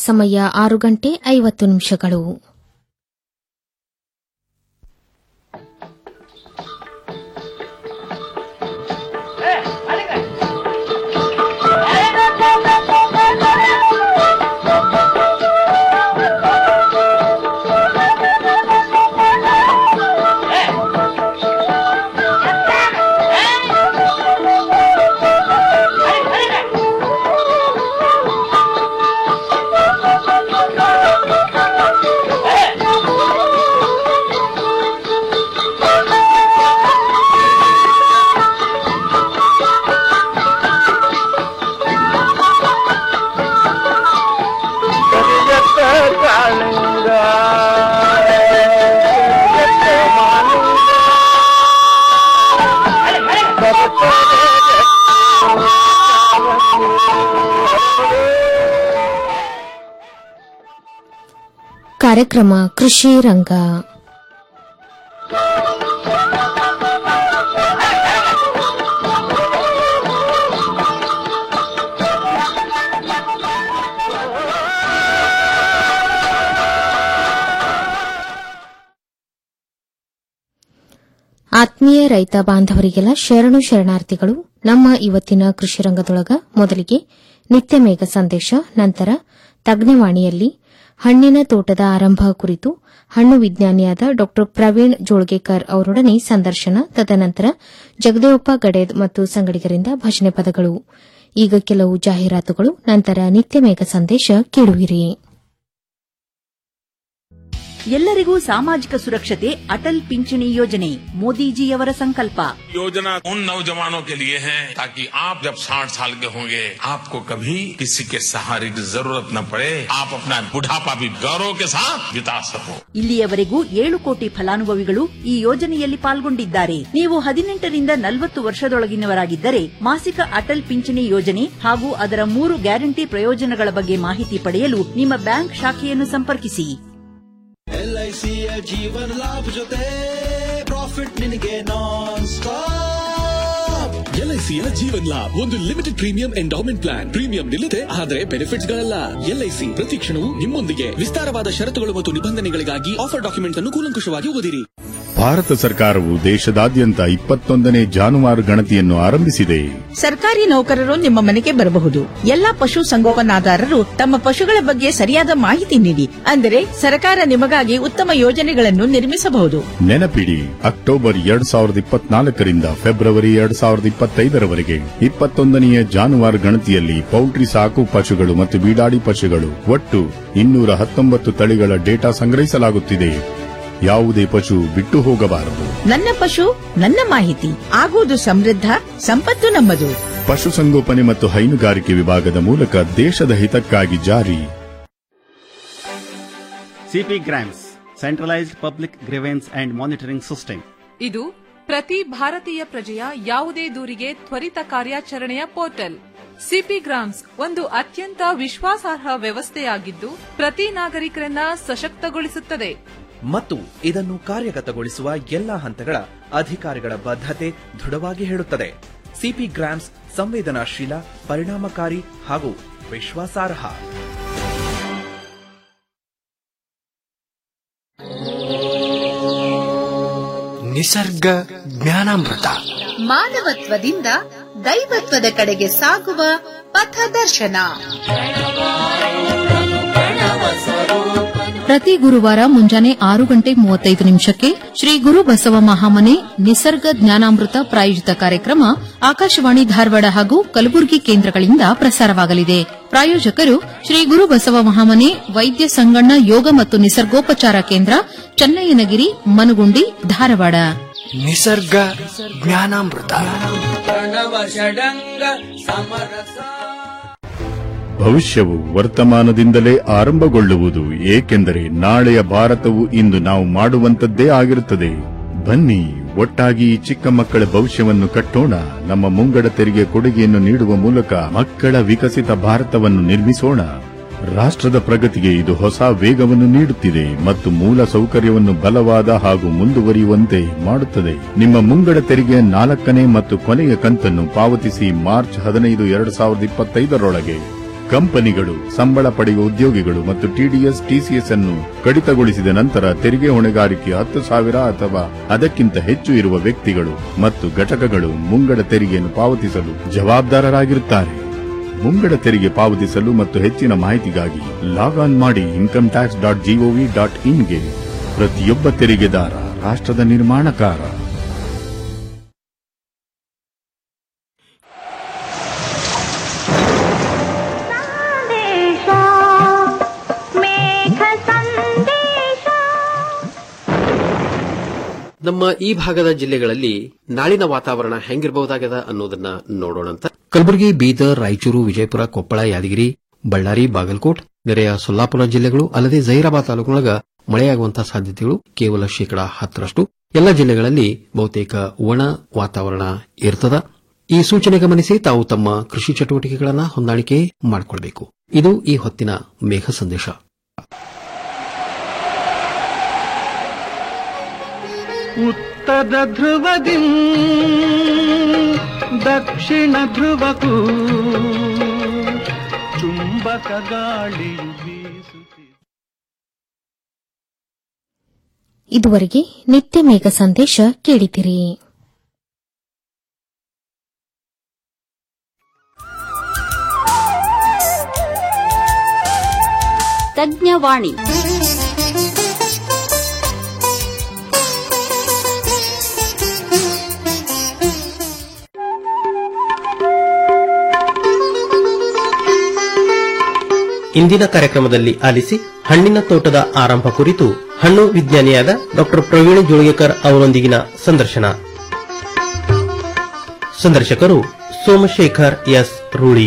ಸಮಯ ಆರು ಗಂಟೆ ಐವತ್ತು ನಿಮಿಷಗಳು ಕಾರ್ಯಕ್ರಮ ಕೃಷಿ ರಂಗ ಆತ್ಮೀಯ ರೈತ ಬಾಂಧವರಿಗೆಲ್ಲ ಶರಣು ಶರಣಾರ್ಥಿಗಳು ನಮ್ಮ ಇವತ್ತಿನ ಕೃಷಿ ರಂಗದೊಳಗ ಮೊದಲಿಗೆ ನಿತ್ಯ ಮೇಘ ಸಂದೇಶ ನಂತರ ತಜ್ಞವಾಣಿಯಲ್ಲಿ ಹಣ್ಣಿನ ತೋಟದ ಆರಂಭ ಕುರಿತು ಹಣ್ಣು ವಿಜ್ಞಾನಿಯಾದ ಡಾ ಪ್ರವೀಣ್ ಜೋಳ್ಗೇಕರ್ ಅವರೊಡನೆ ಸಂದರ್ಶನ ತದನಂತರ ಜಗದೇವಪ್ಪ ಗಡೇದ್ ಮತ್ತು ಸಂಗಡಿಗರಿಂದ ಭಜನೆ ಪದಗಳು ಈಗ ಕೆಲವು ಜಾಹೀರಾತುಗಳು ನಂತರ ನಿತ್ಯ ಮೇಘ ಸಂದೇಶ ಕೇಳುವಿರಿ ಎಲ್ಲರಿಗೂ ಸಾಮಾಜಿಕ ಸುರಕ್ಷತೆ ಅಟಲ್ ಪಿಂಚಣಿ ಯೋಜನೆ ಮೋದಿಜಿಯವರ ಸಂಕಲ್ಪ योजना उन नौजवानों के लिए है ताकि आप जब 60 साल के होंगे आपको कभी किसी के सहारे की जरूरत न पड़े आप अपना बुढ़ापा भी गौरव के साथ बिता सको ಇಲ್ಲಿಯವರೆಗೂ ಏಳು ಕೋಟಿ ಫಲಾನುಭವಿಗಳು ಈ ಯೋಜನೆಯಲ್ಲಿ ಪಾಲ್ಗೊಂಡಿದ್ದಾರೆ ನೀವು ಹದಿನೆಂಟರಿಂದ ನಲವತ್ತು ವರ್ಷದೊಳಗಿನವರಾಗಿದ್ದರೆ ಮಾಸಿಕ ಅಟಲ್ ಪಿಂಚಣಿ ಯೋಜನೆ ಹಾಗೂ ಅದರ ಮೂರು ಗ್ಯಾರಂಟಿ ಪ್ರಯೋಜನಗಳ ಬಗ್ಗೆ ಮಾಹಿತಿ ಪಡೆಯಲು ನಿಮ್ಮ ಬ್ಯಾಂಕ್ ಶಾಖೆಯನ್ನು ಸಂಪರ್ಕಿಸಿ ಎಲ್ಐಸಿಯ ಜೀವನ ಲಾಭ ಜೊತೆ ಪ್ರಾಫಿಟ್ ನಿನಗೆ ನಾನ್ ಸ್ಟಾಪ್ ಎಲ್ಐಸಿಯ ಜೀವನ್ ಲಾಭ್ ಒಂದು limited premium endowment plan premium ನಿಲ್ಲದೆ ಆದರೆ ಬೆನಿಫಿಟ್ಸ್ ಗಳಲ್ಲ ಎಲ್ಐಸಿ ಪ್ರತಿ ಕ್ಷಣವೂ ನಿಮ್ಮೊಂದಿಗೆ ವಿಸ್ತಾರವಾದ ಷರತ್ತುಗಳು ಮತ್ತು ನಿಬಂಧನೆಗಳಿಗಾಗಿ ಆಫರ್ ಡಾಕ್ಯುಮೆಂಟ್ ಅನ್ನು ಕೂಲಂಕುಷವಾಗಿ ಓದಿರಿ ಭಾರತ ಸರ್ಕಾರವು ದೇಶದಾದ್ಯಂತ ಇಪ್ಪತ್ತೊಂದನೇ ಜಾನುವಾರು ಗಣತಿಯನ್ನು ಆರಂಭಿಸಿದೆ ಸರ್ಕಾರಿ ನೌಕರರು ನಿಮ್ಮ ಮನೆಗೆ ಬರಬಹುದು ಎಲ್ಲಾ ಪಶು ಸಂಗೋಪನಾದಾರರು ತಮ್ಮ ಪಶುಗಳ ಬಗ್ಗೆ ಸರಿಯಾದ ಮಾಹಿತಿ ನೀಡಿ ಅಂದರೆ ಸರ್ಕಾರ ನಿಮಗಾಗಿ ಉತ್ತಮ ಯೋಜನೆಗಳನ್ನು ನಿರ್ಮಿಸಬಹುದು ನೆನಪಿಡಿ ಅಕ್ಟೋಬರ್ ಎರಡ್ ಸಾವಿರದ ಇಪ್ಪತ್ನಾಲ್ಕರಿಂದ ಫೆಬ್ರವರಿ ಎರಡ್ ಸಾವಿರದ ಇಪ್ಪತ್ತೈದರವರೆಗೆ ಇಪ್ಪತ್ತೊಂದನೆಯ ಜಾನುವಾರು ಗಣತಿಯಲ್ಲಿ ಪೌಲ್ಟ್ರಿ ಸಾಕು ಪಶುಗಳು ಮತ್ತು ಬೀಡಾಡಿ ಪಶುಗಳು ಒಟ್ಟು ಇನ್ನೂರ ಹತ್ತೊಂಬತ್ತು ತಳಿಗಳ ಡೇಟಾ ಸಂಗ್ರಹಿಸಲಾಗುತ್ತಿದೆ ಯಾವುದೇ ಪಶು ಬಿಟ್ಟು ಹೋಗಬಾರದು ನನ್ನ ಪಶು ನನ್ನ ಮಾಹಿತಿ ಆಗುವುದು ಸಮೃದ್ಧ ಸಂಪತ್ತು ನಮ್ಮದು ಪಶುಸಂಗೋಪನೆ ಮತ್ತು ಹೈನುಗಾರಿಕೆ ವಿಭಾಗದ ಮೂಲಕ ದೇಶದ ಹಿತಕ್ಕಾಗಿ ಜಾರಿ CP grams centralised public grievance and monitoring system ಇದು ಪ್ರತಿ ಭಾರತೀಯ ಪ್ರಜೆಯ ಯಾವುದೇ ದೂರಿಗೆ ತ್ವರಿತ ಕಾರ್ಯಾಚರಣೆಯ ಪೋರ್ಟಲ್ ಸಿಪಿ ಗ್ರಾಮ್ಸ್ ಒಂದು ಅತ್ಯಂತ ವಿಶ್ವಾಸಾರ್ಹ ವ್ಯವಸ್ಥೆಯಾಗಿದ್ದು ಪ್ರತಿ ನಾಗರಿಕರನ್ನ ಸಶಕ್ತಗೊಳಿಸುತ್ತದೆ ಮತ್ತು ಇದನ್ನು ಕಾರ್ಯಗತಗೊಳಿಸುವ ಎಲ್ಲಾ ಹಂತಗಳ ಅಧಿಕಾರಿಗಳ ಬದ್ಧತೆ ದೃಢವಾಗಿ ಹೇಳುತ್ತದೆ ಸಿಪಿ ಗ್ರಾಮ್ಸ್ ಸಂವೇದನಾಶೀಲ ಪರಿಣಾಮಕಾರಿ ಹಾಗೂ ವಿಶ್ವಾಸಾರ್ಹ ನಿಸರ್ಗ ಜ್ಞಾನಾಮೃತ ಮಾನವತ್ವದಿಂದ ದೈವತ್ವದ ಕಡೆಗೆ ಸಾಗುವ ಪಥದರ್ಶನ ಪ್ರತಿ ಗುರುವಾರ ಮುಂಜಾನೆ ಆರು ಗಂಟೆ ಮೂವತ್ತೈದು ನಿಮಿಷಕ್ಕೆ ಶ್ರೀ ಗುರು ಬಸವ ಮಹಾಮನೆ ನಿಸರ್ಗ ಜ್ಞಾನಾಮೃತ ಪ್ರಾಯೋಜಿತ ಕಾರ್ಯಕ್ರಮ ಆಕಾಶವಾಣಿ ಧಾರವಾಡ ಹಾಗೂ ಕಲಬುರಗಿ ಕೇಂದ್ರಗಳಿಂದ ಪ್ರಸಾರವಾಗಲಿದೆ ಪ್ರಾಯೋಜಕರು ಶ್ರೀ ಗುರು ಬಸವ ಮಹಾಮನೆ ವೈದ್ಯ ಸಂಗಣ್ಣ ಯೋಗ ಮತ್ತು ನಿಸರ್ಗೋಪಚಾರ ಕೇಂದ್ರ ಚನ್ನಯ್ಯನಗಿರಿ ಮನಗುಂಡಿ ಧಾರವಾಡ ನಿಸರ್ಗ ಜ್ಞಾನಾಮೃತ ಭವಿಷ್ಯವು ವರ್ತಮಾನದಿಂದಲೇ ಆರಂಭಗೊಳ್ಳುವುದು ಏಕೆಂದರೆ ನಾಳೆಯ ಭಾರತವು ಇಂದು ನಾವು ಮಾಡುವಂತದ್ದೇ ಆಗಿರುತ್ತದೆ ಬನ್ನಿ ಒಟ್ಟಾಗಿ ಈ ಚಿಕ್ಕ ಮಕ್ಕಳ ಭವಿಷ್ಯವನ್ನು ಕಟ್ಟೋಣ ನಮ್ಮ ಮುಂಗಡ ತೆರಿಗೆ ಕೊಡುಗೆಯನ್ನು ನೀಡುವ ಮೂಲಕ ಮಕ್ಕಳ ವಿಕಸಿತ ಭಾರತವನ್ನು ನಿರ್ಮಿಸೋಣ ರಾಷ್ಟ್ರದ ಪ್ರಗತಿಗೆ ಇದು ಹೊಸ ವೇಗವನ್ನು ನೀಡುತ್ತಿದೆ ಮತ್ತು ಮೂಲ ಸೌಕರ್ಯವನ್ನು ಬಲವಾದ ಹಾಗೂ ಮುಂದುವರಿಯುವಂತೆ ಮಾಡುತ್ತದೆ ನಿಮ್ಮ ಮುಂಗಡ ತೆರಿಗೆಯ ನಾಲ್ಕನೇ ಮತ್ತು ಕೊನೆಯ ಕಂತನ್ನು ಪಾವತಿಸಿ ಮಾರ್ಚ್ ಹದಿನೈದು ಎರಡು ಸಾವಿರದ ಇಪ್ಪತ್ತೈದರೊಳಗೆ ಕಂಪನಿಗಳು ಸಂಬಳ ಪಡೆಯುವ ಉದ್ಯೋಗಿಗಳು ಮತ್ತು ಟಿಡಿಎಸ್ ಟಿಸಿಎಸ್ ಅನ್ನು ಕಡಿತಗೊಳಿಸಿದ ನಂತರ ತೆರಿಗೆ ಹೊಣೆಗಾರಿಕೆ ಹತ್ತು ಸಾವಿರ ಅಥವಾ ಅದಕ್ಕಿಂತ ಹೆಚ್ಚು ಇರುವ ವ್ಯಕ್ತಿಗಳು ಮತ್ತು ಘಟಕಗಳು ಮುಂಗಡ ತೆರಿಗೆಯನ್ನು ಪಾವತಿಸಲು ಜವಾಬ್ದಾರರಾಗಿರುತ್ತಾರೆ ಮುಂಗಡ ತೆರಿಗೆ ಪಾವತಿಸಲು ಮತ್ತು ಹೆಚ್ಚಿನ ಮಾಹಿತಿಗಾಗಿ ಲಾಗ್ ಆನ್ ಮಾಡಿ income tax dot gov dot ಇನ್ಗೆ ಪ್ರತಿಯೊಬ್ಬ ತೆರಿಗೆದಾರ ರಾಷ್ಟ್ರದ ನಿರ್ಮಾಣಕಾರ ನಮ್ಮ ಈ ಭಾಗದ ಜಿಲ್ಲೆಗಳಲ್ಲಿ ನಾಳಿನ ವಾತಾವರಣ ಹೆಂಗಿರಬಹುದಾಗದ ಅನ್ನೋದನ್ನ ನೋಡೋಣಂತ ಕಲಬುರಗಿ ಬೀದರ್ ರಾಯಚೂರು ವಿಜಯಪುರ ಕೊಪ್ಪಳ ಯಾದಗಿರಿ ಬಳ್ಳಾರಿ ಬಾಗಲಕೋಟ್ ನೆರೆಯ ಸೊಲ್ಲಾಪುರ ಜಿಲ್ಲೆಗಳು ಅಲ್ಲದೆ ಜೈರಾಬಾದ್ ತಾಲೂಕಿನೊಳಗ ಮಳೆಯಾಗುವಂತಹ ಸಾಧ್ಯತೆಗಳು ಕೇವಲ ಶೇಕಡಾ ಹತ್ತರಷ್ಟು ಎಲ್ಲ ಜಿಲ್ಲೆಗಳಲ್ಲಿ ಬಹುತೇಕ ಒಣ ವಾತಾವರಣ ಇರ್ತದ ಈ ಸೂಚನೆ ಗಮನಿಸಿ ತಾವು ತಮ್ಮ ಕೃಷಿ ಚಟುವಟಿಕೆಗಳನ್ನ ಹೊಂದಾಣಿಕೆ ಮಾಡಿಕೊಳ್ಬೇಕು ಇದು ಈ ಹೊತ್ತಿನ ಮೇಘ ಸಂದೇಶ ಉತ್ತರ ಧ್ರುವದಿ ದಕ್ಷಿಣ ಧ್ರುವಕ್ಕೂ ಚುಂಬಕ ಗಾಳಿಯು ಬೀಸುತ್ತಿದೆ ಇದುವರೆಗೆ ನಿತ್ಯ ಮೇಘ ಸಂದೇಶ ಕೇಳಿದಿರಿ ತಜ್ಞವಾಣಿ ಇಂದಿನ ಕಾರ್ಯಕ್ರಮದಲ್ಲಿ ಆಲಿಸಿ ಹಣ್ಣಿನ ತೋಟದ ಆರಂಭ ಕುರಿತು ಹಣ್ಣು ವಿಜ್ಞಾನಿಯಾದ ಡಾಕ್ಟರ್ ಪ್ರವೀಣ ಜೋಳಿಗೆಕರ್ ಅವರೊಂದಿಗಿನ ಸಂದರ್ಶನ ಸಂದರ್ಶಕರು ಸೋಮಶೇಖರ್ ಎಸ್ ರೂಳಿ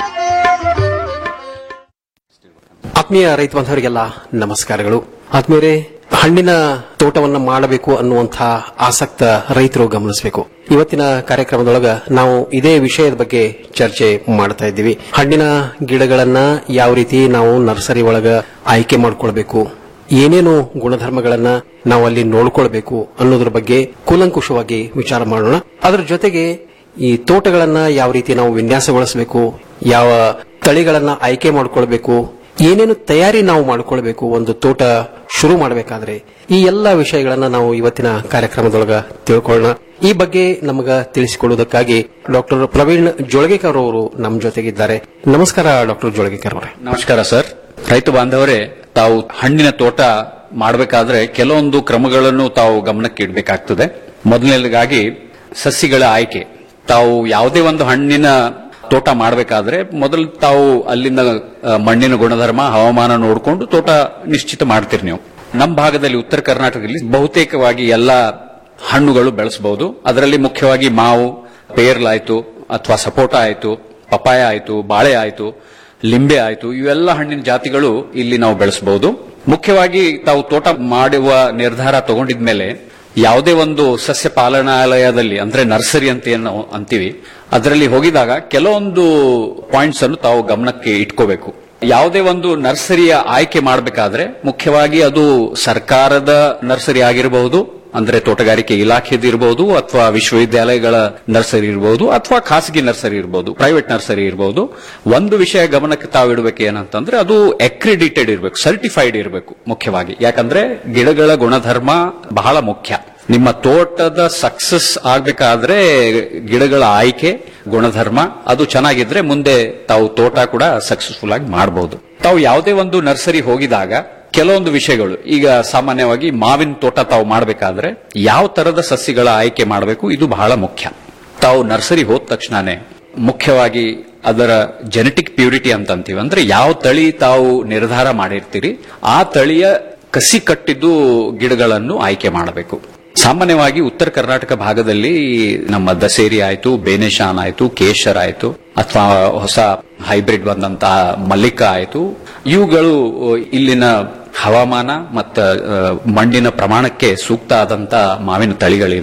ಆತ್ಮೀಯ ರೈತ ಬಾಂಧವರಿಗೆಲ್ಲ ನಮಸ್ಕಾರಗಳು ಆತ್ಮೀಯರೇ ಹಣ್ಣಿನ ತೋಟವನ್ನ ಮಾಡಬೇಕು ಅನ್ನುವಂತಹ ಆಸಕ್ತ ರೈತರು ಗಮನಿಸಬೇಕು ಇವತ್ತಿನ ಕಾರ್ಯಕ್ರಮದೊಳಗ ನಾವು ಇದೇ ವಿಷಯದ ಬಗ್ಗೆ ಚರ್ಚೆ ಮಾಡ್ತಾ ಇದ್ದೀವಿ ಹಣ್ಣಿನ ಗಿಡಗಳನ್ನ ಯಾವ ರೀತಿ ನಾವು ನರ್ಸರಿ ಒಳಗ ಆಯ್ಕೆ ಮಾಡ್ಕೊಳ್ಬೇಕು ಏನೇನು ಗುಣಧರ್ಮಗಳನ್ನ ನಾವು ಅಲ್ಲಿ ನೋಡ್ಕೊಳ್ಬೇಕು ಅನ್ನೋದ್ರ ಬಗ್ಗೆ ಕೂಲಂಕುಷವಾಗಿ ವಿಚಾರ ಮಾಡೋಣ ಅದರ ಜೊತೆಗೆ ಈ ತೋಟಗಳನ್ನ ಯಾವ ರೀತಿ ನಾವು ವಿನ್ಯಾಸಗೊಳಿಸಬೇಕು ಯಾವ ತಳಿಗಳನ್ನ ಆಯ್ಕೆ ಮಾಡ್ಕೊಳ್ಬೇಕು ಏನೇನು ತಯಾರಿ ನಾವು ಮಾಡ್ಕೊಳ್ಬೇಕು ಒಂದು ತೋಟ ಶುರು ಮಾಡಬೇಕಾದ್ರೆ ಈ ಎಲ್ಲ ವಿಷಯಗಳನ್ನ ನಾವು ಇವತ್ತಿನ ಕಾರ್ಯಕ್ರಮದೊಳಗ ತಿಳ್ಕೊಳ್ಳೋಣ ಈ ಬಗ್ಗೆ ನಮಗ ತಿಳಿಸಿಕೊಡುವುದಕ್ಕಾಗಿ ಡಾಕ್ಟರ್ ಪ್ರವೀಣ್ ಜೋಳಗೇಕರ್ ಅವರು ನಮ್ಮ ಜೊತೆಗಿದ್ದಾರೆ ನಮಸ್ಕಾರ ಡಾಕ್ಟರ್ ಜೋಳಗೇಕರ್ ಅವರೇ ನಮಸ್ಕಾರ ಸರ್ ರೈತ ಬಾಂಧವರೇ ತಾವು ಹಣ್ಣಿನ ತೋಟ ಮಾಡಬೇಕಾದ್ರೆ ಕೆಲವೊಂದು ಕ್ರಮಗಳನ್ನು ತಾವು ಗಮನಕ್ಕೆ ಇಡಬೇಕಾಗ್ತದೆ ಮೊದಲನೇದಾಗಿ ಸಸಿಗಳ ಆಯ್ಕೆ ತಾವು ಯಾವುದೇ ಒಂದು ಹಣ್ಣಿನ ತೋಟ ಮಾಡಬೇಕಾದ್ರೆ ಮೊದಲು ತಾವು ಅಲ್ಲಿನ ಆ, ಮಣ್ಣಿನ ಗುಣಧರ್ಮ ಹವಾಮಾನ ನೋಡಿಕೊಂಡು ತೋಟ ನಿಶ್ಚಿತ ಮಾಡ್ತೀರಿ ನೀವು ನಮ್ಮ ಭಾಗದಲ್ಲಿ ಉತ್ತರ ಕರ್ನಾಟಕದಲ್ಲಿ ಬಹುತೇಕವಾಗಿ ಎಲ್ಲ ಹಣ್ಣುಗಳು ಬೆಳೆಸಬಹುದು ಅದರಲ್ಲಿ ಮುಖ್ಯವಾಗಿ ಮಾವು ಪೇರ್ಲಾಯ್ತು ಅಥವಾ ಸಪೋಟ ಆಯ್ತು ಪಪಾಯ ಆಯ್ತು ಬಾಳೆ ಆಯ್ತು ಲಿಂಬೆ ಆಯ್ತು ಇವೆಲ್ಲ ಹಣ್ಣಿನ ಜಾತಿಗಳು ಇಲ್ಲಿ ನಾವು ಬೆಳೆಸಬಹುದು ಮುಖ್ಯವಾಗಿ ತಾವು ತೋಟ ಮಾಡುವ ನಿರ್ಧಾರ ತಗೊಂಡಿದ್ಮೇಲೆ ಯಾವುದೇ ಒಂದು ಸಸ್ಯ ಪಾಲನಾಲಯದಲ್ಲಿ ಅಂದ್ರೆ ನರ್ಸರಿ ಅಂತ ಏನು ನಾವು ಅಂತೀವಿ ಅದರಲ್ಲಿ ಹೋಗಿದಾಗ ಕೆಲವೊಂದು ಪಾಯಿಂಟ್ಸ್ ಅನ್ನು ತಾವು ಗಮನಕ್ಕೆ ಇಟ್ಕೋಬೇಕು ಯಾವುದೇ ಒಂದು ನರ್ಸರಿಯ ಆಯ್ಕೆ ಮಾಡಬೇಕಾದ್ರೆ ಮುಖ್ಯವಾಗಿ ಅದು ಸರ್ಕಾರದ ನರ್ಸರಿ ಆಗಿರಬಹುದು ಅಂದ್ರೆ ತೋಟಗಾರಿಕೆ ಇಲಾಖೆದು ಇರಬಹುದು ಅಥವಾ ವಿಶ್ವವಿದ್ಯಾಲಯಗಳ ನರ್ಸರಿ ಇರಬಹುದು ಅಥವಾ ಖಾಸಗಿ ನರ್ಸರಿ ಇರಬಹುದು ಪ್ರೈವೇಟ್ ನರ್ಸರಿ ಇರಬಹುದು ಒಂದು ವಿಷಯ ಗಮನಕ್ಕೆ ತಾವು ಇಡಬೇಕು ಏನಂತಂದ್ರೆ ಅದು ಅಕ್ರಿಡಿಟೆಡ್ ಇರಬೇಕು ಸರ್ಟಿಫೈಡ್ ಇರಬೇಕು ಮುಖ್ಯವಾಗಿ ಯಾಕಂದ್ರೆ ಗಿಡಗಳ ಗುಣಧರ್ಮ ಬಹಳ ಮುಖ್ಯ ನಿಮ್ಮ ತೋಟದ ಸಕ್ಸಸ್ ಆಗ್ಬೇಕಾದ್ರೆ ಗಿಡಗಳ ಆಯ್ಕೆ ಗುಣಧರ್ಮ ಅದು ಚೆನ್ನಾಗಿದ್ರೆ ಮುಂದೆ ತಾವು ತೋಟ ಕೂಡ ಸಕ್ಸಸ್ಫುಲ್ ಆಗಿ ಮಾಡಬಹುದು ತಾವು ಯಾವುದೇ ಒಂದು ನರ್ಸರಿ ಹೋಗಿದಾಗ ಕೆಲವೊಂದು ವಿಷಯಗಳು ಈಗ ಸಾಮಾನ್ಯವಾಗಿ ಮಾವಿನ ತೋಟ ತಾವು ಮಾಡಬೇಕಾದ್ರೆ ಯಾವ ತರದ ಸಸಿಗಳ ಆಯ್ಕೆ ಮಾಡಬೇಕು ಇದು ಬಹಳ ಮುಖ್ಯ ತಾವು ನರ್ಸರಿ ಹೋದ ತಕ್ಷಣನೇ ಮುಖ್ಯವಾಗಿ ಅದರ ಜೆನೆಟಿಕ್ ಪ್ಯೂರಿಟಿ ಅಂತ ಅಂತೀವಿ ಅಂದ್ರೆ ಯಾವ ತಳಿ ತಾವು ನಿರ್ಧಾರ ಮಾಡಿರ್ತೀರಿ ಆ ತಳಿಯ ಕಸಿ ಕಟ್ಟಿದ್ದು ಗಿಡಗಳನ್ನು ಆಯ್ಕೆ ಮಾಡಬೇಕು ಸಾಮಾನ್ಯವಾಗಿ ಉತ್ತರ ಕರ್ನಾಟಕ ಭಾಗದಲ್ಲಿ ನಮ್ಮ ದಸೇರಿ ಆಯ್ತು ಬೇನೆಶಾನ್ ಆಯ್ತು ಕೇಶರ್ ಆಯ್ತು ಅಥವಾ ಹೊಸ ಹೈಬ್ರಿಡ್ ಬಂದಂತಹ ಮಲ್ಲಿಕ ಆಯ್ತು ಇವುಗಳು ಇಲ್ಲಿನ ಹವಾಮಾನ ಮತ್ತು ಮಣ್ಣಿನ ಪ್ರಮಾಣಕ್ಕೆ ಸೂಕ್ತ ಆದಂತ ಮಾವಿನ ತಳಿಗಳಿದಾವೆ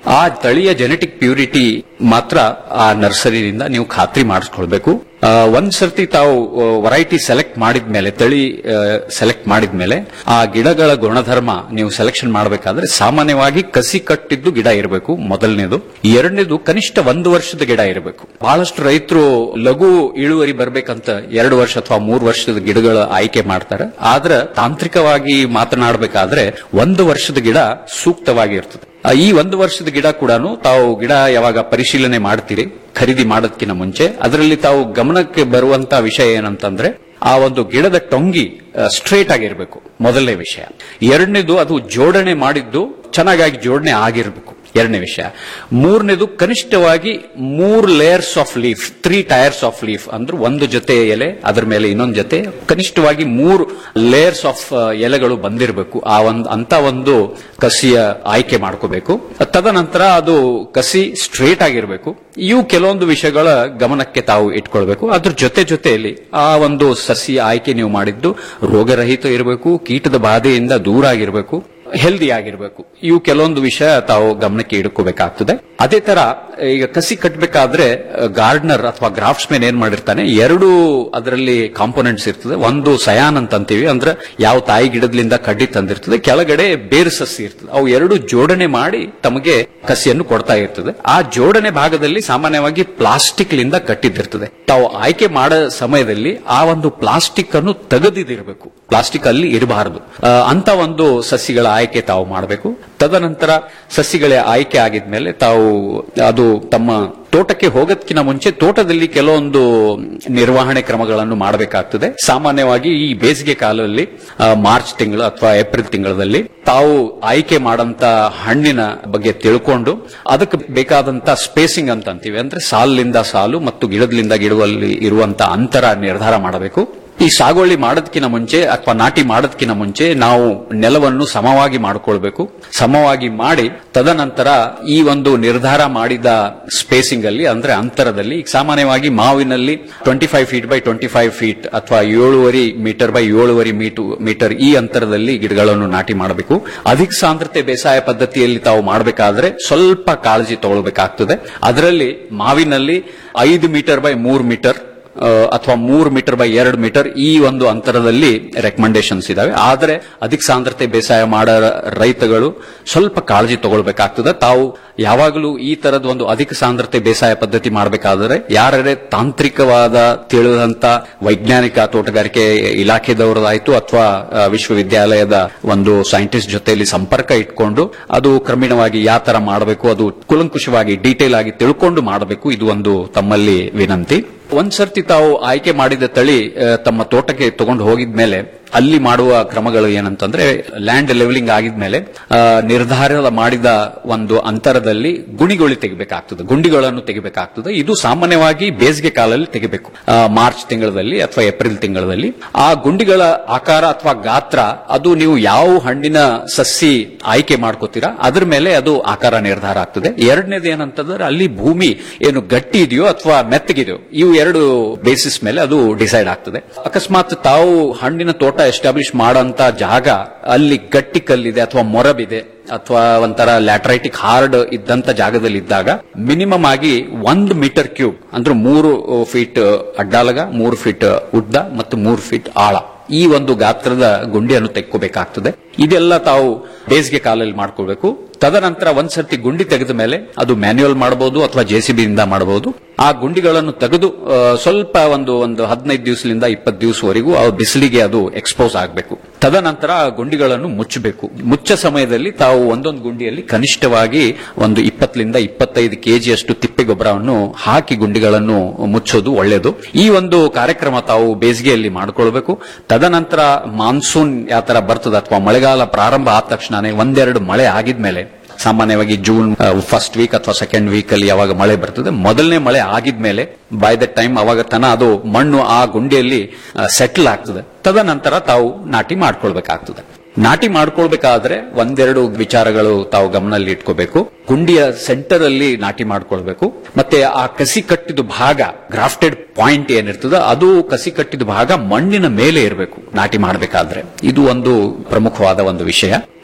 ಆ ತಳಿಯ ಜೆನೆಟಿಕ್ ಪ್ಯೂರಿಟಿ ಮಾತ್ರ ಆ ನರ್ಸರಿಯಿಂದ ನೀವು ಖಾತ್ರಿ ಮಾಡಿಸ್ಕೊಳ್ಬೇಕು ಆ, ಒಂದ್ ಸರ್ತಿ ತಾವು ವೆರೈಟಿ ಸೆಲೆಕ್ಟ್ ಮಾಡಿದ್ಮೇಲೆ ತಳಿ ಸೆಲೆಕ್ಟ್ ಮಾಡಿದ್ಮೇಲೆ ಆ ಗಿಡಗಳ ಗುಣಧರ್ಮ ನೀವು ಸೆಲೆಕ್ಷನ್ ಮಾಡಬೇಕಾದ್ರೆ ಸಾಮಾನ್ಯವಾಗಿ ಕಸಿ ಕಟ್ಟಿದ್ದು ಗಿಡ ಇರಬೇಕು ಮೊದಲನೇದು ಎರಡನೇದು ಕನಿಷ್ಠ ಒಂದು ವರ್ಷದ ಗಿಡ ಇರಬೇಕು ಬಹಳಷ್ಟು ರೈತರು ಲಘು ಇಳುವರಿ ಬರ್ಬೇಕಂತ ಎರಡು ವರ್ಷ ಅಥವಾ ಮೂರು ವರ್ಷದ ಗಿಡಗಳ ಆಯ್ಕೆ ಮಾಡ್ತಾರೆ ಆದ್ರೆ ತಾಂತ್ರಿಕವಾಗಿ ಮಾತನಾಡಬೇಕಾದ್ರೆ ಒಂದು ವರ್ಷದ ಗಿಡ ಸೂಕ್ತವಾಗಿರ್ತದೆ ಆ, ಈ ಒಂದು ವರ್ಷದ ಗಿಡ ಕೂಡ ತಾವು ಗಿಡ ಯಾವಾಗ ಪರಿಶೀಲನೆ ಮಾಡ್ತೀರಿ ಖರೀದಿ ಮಾಡೋದಕ್ಕಿಂತ ಮುಂಚೆ ಅದರಲ್ಲಿ ತಾವು ಗಮನಕ್ಕೆ ಬರುವಂತ ವಿಷಯ ಏನಂತಂದ್ರೆ ಆ ಒಂದು ಗಿಡದ ಟೊಂಗಿ ಸ್ಟ್ರೇಟ್ ಆಗಿರ್ಬೇಕು ಮೊದಲನೇ ವಿಷಯ ಎರಡನೇದು ಅದು ಜೋಡಣೆ ಮಾಡಿದ್ದು ಚೆನ್ನಾಗಾಗಿ ಜೋಡಣೆ ಆಗಿರ್ಬೇಕು ಎರಡನೇ ವಿಷಯ ಮೂರನೇದು ಕನಿಷ್ಠವಾಗಿ ಮೂರ್ layers of leaf three tiers of leaf ಅಂದ್ರೆ ಒಂದು ಜೊತೆ ಎಲೆ ಅದರ ಮೇಲೆ ಇನ್ನೊಂದು ಜೊತೆ ಕನಿಷ್ಠವಾಗಿ ಮೂರು ಲೇಯರ್ಸ್ ಆಫ್ ಎಲೆಗಳು ಬಂದಿರಬೇಕು ಆ ಒಂದು ಅಂತ ಒಂದು ಕಸಿಯ ಆಯ್ಕೆ ಮಾಡ್ಕೋಬೇಕು ತದನಂತರ ಅದು ಕಸಿ ಸ್ಟ್ರೇಟ್ ಆಗಿರಬೇಕು ಇವು ಕೆಲವೊಂದು ವಿಷಯಗಳ ಗಮನಕ್ಕೆ ತಾವು ಇಟ್ಕೊಳ್ಬೇಕು ಅದ್ರ ಜೊತೆ ಜೊತೆಯಲ್ಲಿ ಆ ಒಂದು ಸಸ್ಯ ಆಯ್ಕೆ ನೀವು ಮಾಡಿದ್ದು ರೋಗರಹಿತ ಇರಬೇಕು ಕೀಟದ ಬಾಧೆಯಿಂದ ದೂರ ಆಗಿರಬೇಕು ಹೆಲ್ದಿ ಆಗಿರಬೇಕು ಇವು ಕೆಲವೊಂದು ವಿಷಯ ತಾವು ಗಮನಕ್ಕೆ ಇಡ್ಕೋಬೇಕಾಗ್ತದೆ ಅದೇ ತರ ಈಗ ಕಸಿ ಕಟ್ಟಬೇಕಾದ್ರೆ ಗಾರ್ಡನರ್ ಅಥವಾ ಗ್ರಾಫ್ಟ್ಸ್ ಮ್ಯಾನ್ ಏನ್ ಮಾಡಿರ್ತಾನೆ ಎರಡು ಅದರಲ್ಲಿ ಕಾಂಪೋನೆಂಟ್ಸ್ ಇರ್ತದೆ ಒಂದು ಸಯಾನ್ ಅಂತ ಅಂತೀವಿ ಅಂದ್ರೆ ಯಾವ ತಾಯಿ ಗಿಡದಿಂದ ಕಡ್ಡಿ ತಂದಿರ್ತದೆ ಕೆಳಗಡೆ ಬೇರು ಸಸಿ ಇರ್ತದೆ ಅವು ಎರಡು ಜೋಡಣೆ ಮಾಡಿ ತಮಗೆ ಕಸಿಯನ್ನು ಕೊಡ್ತಾ ಇರ್ತದೆ ಆ ಜೋಡಣೆ ಭಾಗದಲ್ಲಿ ಸಾಮಾನ್ಯವಾಗಿ ಪ್ಲಾಸ್ಟಿಕ್ ಲಿಂದ ಕಟ್ಟಿದ್ದಿರ್ತದೆ ತಾವು ಆಯ್ಕೆ ಮಾಡೋ ಸಮಯದಲ್ಲಿ ಆ ಒಂದು ಪ್ಲಾಸ್ಟಿಕ್ ಅನ್ನು ತೆಗೆದಿದಿರಬೇಕು ಪ್ಲಾಸ್ಟಿಕ್ ಅಲ್ಲಿ ಇರಬಾರದು ಆ, ಅಂತ ಒಂದು ಸಸಿಗಳ ಆಯ್ಕೆ ತಾವು ಮಾಡಬೇಕು ತದನಂತರ ಸಸಿಗಳ ಆಯ್ಕೆ ಆಗಿದ್ಮೇಲೆ ತಾವು ಅದು ತಮ್ಮ ತೋಟಕ್ಕೆ ಹೋಗೋದಕ್ಕಿಂತ ಮುಂಚೆ ತೋಟದಲ್ಲಿ ಕೆಲವೊಂದು ನಿರ್ವಹಣೆ ಕ್ರಮಗಳನ್ನು ಮಾಡಬೇಕಾಗ್ತದೆ ಸಾಮಾನ್ಯವಾಗಿ ಈ ಬೇಸಿಗೆ ಕಾಲದಲ್ಲಿ ಆ, ಮಾರ್ಚ್ ತಿಂಗಳು ಅಥವಾ ಏಪ್ರಿಲ್ ತಿಂಗಳಲ್ಲಿ ತಾವು ಆಯ್ಕೆ ಮಾಡಂತ ಹಣ್ಣಿನ ಬಗ್ಗೆ ತಿಳ್ಕೊಂಡು ಅದಕ್ಕೆ ಬೇಕಾದಂತ ಸ್ಪೇಸಿಂಗ್ ಅಂತ ಅಂತೀವಿ ಅಂದ್ರೆ ಸಾಲಿನಿಂದ ಸಾಲು ಮತ್ತು ಗಿಡದಿಂದ ಗಿಡದಲ್ಲಿ ಇರುವಂತ ಅಂತರ ನಿರ್ಧಾರ ಮಾಡಬೇಕು ಈ ಸಾಗುವಳಿ ಮಾಡೋದಕ್ಕಿಂತ ಮುಂಚೆ ಅಥವಾ ನಾಟಿ ಮಾಡೋದಕ್ಕಿಂತ ಮುಂಚೆ ನಾವು ನೆಲವನ್ನು ಸಮವಾಗಿ ಮಾಡಿಕೊಳ್ಬೇಕು ಸಮವಾಗಿ ಮಾಡಿ ತದನಂತರ ಈ ಒಂದು ನಿರ್ಧಾರ ಮಾಡಿದ ಸ್ಪೇಸಿಂಗ್ ಅಲ್ಲಿ ಅಂದ್ರೆ ಅಂತರದಲ್ಲಿ ಈಗ ಸಾಮಾನ್ಯವಾಗಿ ಮಾವಿನಲ್ಲಿ twenty five feet by twenty five feet ಅಥವಾ ಏಳುವರಿ ಮೀಟರ್ ಬೈ ಏಳುವರಿ ಮೀಟರ್ ಈ ಅಂತರದಲ್ಲಿ ಗಿಡಗಳನ್ನು ನಾಟಿ ಮಾಡಬೇಕು ಅಧಿಕ ಸಾಂದ್ರತೆ ಬೇಸಾಯ ಪದ್ಧತಿಯಲ್ಲಿ ತಾವು ಮಾಡಬೇಕಾದ್ರೆ ಸ್ವಲ್ಪ ಕಾಳಜಿ ತಗೊಳ್ಬೇಕಾಗ್ತದೆ ಅದರಲ್ಲಿ ಮಾವಿನಲ್ಲಿ ಐದು ಮೀಟರ್ ಬೈ ಮೂರು ಮೀಟರ್ ಆ, ಅಥವಾ ಮೂರು ಮೀಟರ್ ಬೈ ಎರಡು ಮೀಟರ್ ಈ ಒಂದು ಅಂತರದಲ್ಲಿ ರೆಕಮೆಂಡೇಶನ್ಸ್ ಇದಾವೆ ಆದರೆ ಅಧಿಕ ಸಾಂದ್ರತೆ ಬೇಸಾಯ ಮಾಡೋ ರೈತಗಳು ಸ್ವಲ್ಪ ಕಾಳಜಿ ತಗೊಳ್ಬೇಕಾಗ್ತದೆ ತಾವು ಯಾವಾಗಲೂ ಈ ತರದ ಒಂದು ಅಧಿಕ ಸಾಂದ್ರತೆ ಬೇಸಾಯ ಪದ್ಧತಿ ಮಾಡಬೇಕಾದರೆ ಯಾರೇ ತಾಂತ್ರಿಕವಾದ ತಿಳಿದಂತ ವೈಜ್ಞಾನಿಕ ತೋಟಗಾರಿಕೆ ಇಲಾಖೆದವರದಾಯ್ತು ಅಥವಾ ಆ, ವಿಶ್ವವಿದ್ಯಾಲಯದ ಒಂದು ಸೈಂಟಿಸ್ಟ್ ಜೊತೆಯಲ್ಲಿ ಸಂಪರ್ಕ ಇಟ್ಕೊಂಡು ಅದು ಕ್ರಮೇಣವಾಗಿ ಯಾವ ತರ ಮಾಡಬೇಕು ಅದು ಕುಲಂಕುಷವಾಗಿ ಡೀಟೇಲ್ ಆಗಿ ತಿಳ್ಕೊಂಡು ಮಾಡಬೇಕು ಇದು ಒಂದು ತಮ್ಮಲ್ಲಿ ವಿನಂತಿ ಒಂದ್ ಸರ್ತಿ ತಾವು ಆಯ್ಕೆ ಮಾಡಿದ ತಳಿ ಆ, ತಮ್ಮ ತೋಟಕ್ಕೆ ತಗೊಂಡು ಹೋಗಿದ್ಮೇಲೆ ಅಲ್ಲಿ ಮಾಡುವ ಕ್ರಮಗಳು ಏನಂತಂದ್ರೆ ಲ್ಯಾಂಡ್ ಲೆವೆಲಿಂಗ್ ಆಗಿದ್ಮೇಲೆ ಆ, ನಿರ್ಧಾರ ಮಾಡಿದ ಒಂದು ಅಂತರದಲ್ಲಿ ಗುಣಿಗಳು ತೆಗಿಬೇಕಾಗ್ತದೆ ಗುಂಡಿಗಳನ್ನು ತೆಗಿಬೇಕಾಗ್ತದೆ ಇದು ಸಾಮಾನ್ಯವಾಗಿ ಬೇಸಿಗೆ ಕಾಲದಲ್ಲಿ ತೆಗಿಬೇಕು ಆ, ಮಾರ್ಚ್ ತಿಂಗಳಲ್ಲಿ ಅಥವಾ ಏಪ್ರಿಲ್ ತಿಂಗಳಲ್ಲಿ ಆ ಗುಂಡಿಗಳ ಆಕಾರ ಅಥವಾ ಗಾತ್ರ ಅದು ನೀವು ಯಾವ ಹಣ್ಣಿನ ಸಸಿ ಆಯ್ಕೆ ಮಾಡ್ಕೋತೀರಾ ಅದ್ರ ಮೇಲೆ ಅದು ಆಕಾರ ನಿರ್ಧಾರ ಆಗ್ತದೆ ಎರಡನೇದು ಏನಂತಂದ್ರೆ ಅಲ್ಲಿ ಭೂಮಿ ಏನು ಗಟ್ಟಿ ಇದೆಯೋ ಅಥವಾ ಮೆತ್ತಗಿದೆಯೋ ಇವು ಎರಡು ಬೇಸಿಸ್ ಮೇಲೆ ಅದು ಡಿಸೈಡ್ ಆಗ್ತದೆ ಅಕಸ್ಮಾತ್ ತಾವು ಹಣ್ಣಿನ ತೋಟ ಎಸ್ಟಾಬ್ಲಿಷ್ ಮಾಡೋಂತ ಜಾಗ ಅಲ್ಲಿ ಗಟ್ಟಿ ಕಲ್ಲಿದೆ ಅಥವಾ ಮೊರಬಿದೆ ಅಥವಾ ಒಂಥರ ಲ್ಯಾಟ್ರೈಟಿಕ್ ಹಾರ್ಡ್ ಇದ್ದಂತ ಜಾಗದಲ್ಲಿ ಇದ್ದಾಗ ಮಿನಿಮಮ್ ಆಗಿ ಒಂದು ಮೀಟರ್ ಕ್ಯೂಬ್ ಅಂದ್ರೆ ಮೂರು ಫೀಟ್ ಅಡ್ಡಾಲಗ ಮೂರು ಫೀಟ್ ಉದ್ದ ಮತ್ತು ಮೂರು ಫೀಟ್ ಆಳ ಈ ಒಂದು ಗಾತ್ರದ ಗುಂಡಿಯನ್ನು ತೆಕ್ಕೋಬೇಕಾಗ್ತದೆ ಇದೆಲ್ಲ ತಾವು ಬೇಸಿಗೆ ಕಾಲದಲ್ಲಿ ಮಾಡ್ಕೊಳ್ಬೇಕು ತದನಂತರ ಒಂದ್ ಸರ್ತಿ ಗುಂಡಿ ತೆಗೆದ ಮೇಲೆ ಅದು ಮ್ಯಾನ್ಯುಯಲ್ ಮಾಡಬಹುದು ಅಥವಾ ಜೆಸಿಬಿ ಇಂದ ಮಾಡಬಹುದು ಆ ಗುಂಡಿಗಳನ್ನು ತೆಗೆದು ಆ, ಸ್ವಲ್ಪ ಒಂದು ಒಂದು ಹದಿನೈದು ದಿವಸದಿಂದ ಇಪ್ಪತ್ತು ದಿವಸವರೆಗೂ ಆ ಬಿಸಿಲಿಗೆ ಅದು ಎಕ್ಸ್ಪೋಸ್ ಆಗಬೇಕು ತದನಂತರ ಆ ಗುಂಡಿಗಳನ್ನು ಮುಚ್ಚಬೇಕು ಮುಚ್ಚ ಸಮಯದಲ್ಲಿ ತಾವು ಒಂದೊಂದು ಗುಂಡಿಯಲ್ಲಿ ಕನಿಷ್ಠವಾಗಿ ಒಂದು ಇಪ್ಪತ್ತರಿಂದ ಇಪ್ಪತ್ತೈದು ಕೆಜಿಯಷ್ಟು ತಿಪ್ಪೆ ಗೊಬ್ಬರವನ್ನು ಹಾಕಿ ಗುಂಡಿಗಳನ್ನು ಮುಚ್ಚೋದು ಒಳ್ಳೆಯದು ಈ ಒಂದು ಕಾರ್ಯಕ್ರಮ ತಾವು ಬೇಸಿಗೆಯಲ್ಲಿ ಮಾಡಿಕೊಳ್ಬೇಕು ತದನಂತರ ಮಾನ್ಸೂನ್ ಯಾವ ತರ ಬರ್ತದೆ ಅಥವಾ ಮಳೆಗಾಲ ಪ್ರಾರಂಭ ಆದ ತಕ್ಷಣನೇ ಒಂದೆರಡು ಮಳೆ ಆಗಿದ್ಮೇಲೆ ಸಾಮಾನ್ಯವಾಗಿ ಜೂನ್ ಫಸ್ಟ್ ವೀಕ್ ಅಥವಾ ಸೆಕೆಂಡ್ ವೀಕ್ ಅಲ್ಲಿ ಯಾವಾಗ ಮಳೆ ಬರ್ತದೆ ಮೊದಲನೇ ಮಳೆ ಆಗಿದ್ಮೇಲೆ ಬೈ ದ ಟೈಮ್ ಅವಾಗ ತನ ಅದು ಮಣ್ಣು ಆ ಗುಂಡಿಯಲ್ಲಿ ಸೆಟಲ್ ಆಗ್ತದೆ ತದನಂತರ ತಾವು ನಾಟಿ ಮಾಡ್ಕೊಳ್ಬೇಕಾಗ್ತದೆ ನಾಟಿ ಮಾಡ್ಕೊಳ್ಬೇಕಾದ್ರೆ ಒಂದೆರಡು ವಿಚಾರಗಳು ತಾವು ಗಮನದಲ್ಲಿ ಇಟ್ಕೋಬೇಕು ಗುಂಡಿಯ ಸೆಂಟರ್ ಅಲ್ಲಿ ನಾಟಿ ಮಾಡ್ಕೊಳ್ಬೇಕು ಮತ್ತೆ ಆ ಕಸಿ ಕಟ್ಟಿದ ಭಾಗ ಗ್ರಾಫ್ಟೆಡ್ ಪಾಯಿಂಟ್ ಏನಿರ್ತದೆ ಅದು ಕಸಿ ಕಟ್ಟಿದ ಭಾಗ ಮಣ್ಣಿನ ಮೇಲೆ ಇರಬೇಕು ನಾಟಿ ಮಾಡಬೇಕಾದ್ರೆ ಇದು ಒಂದು ಪ್ರಮುಖವಾದ ಒಂದು ವಿಷಯ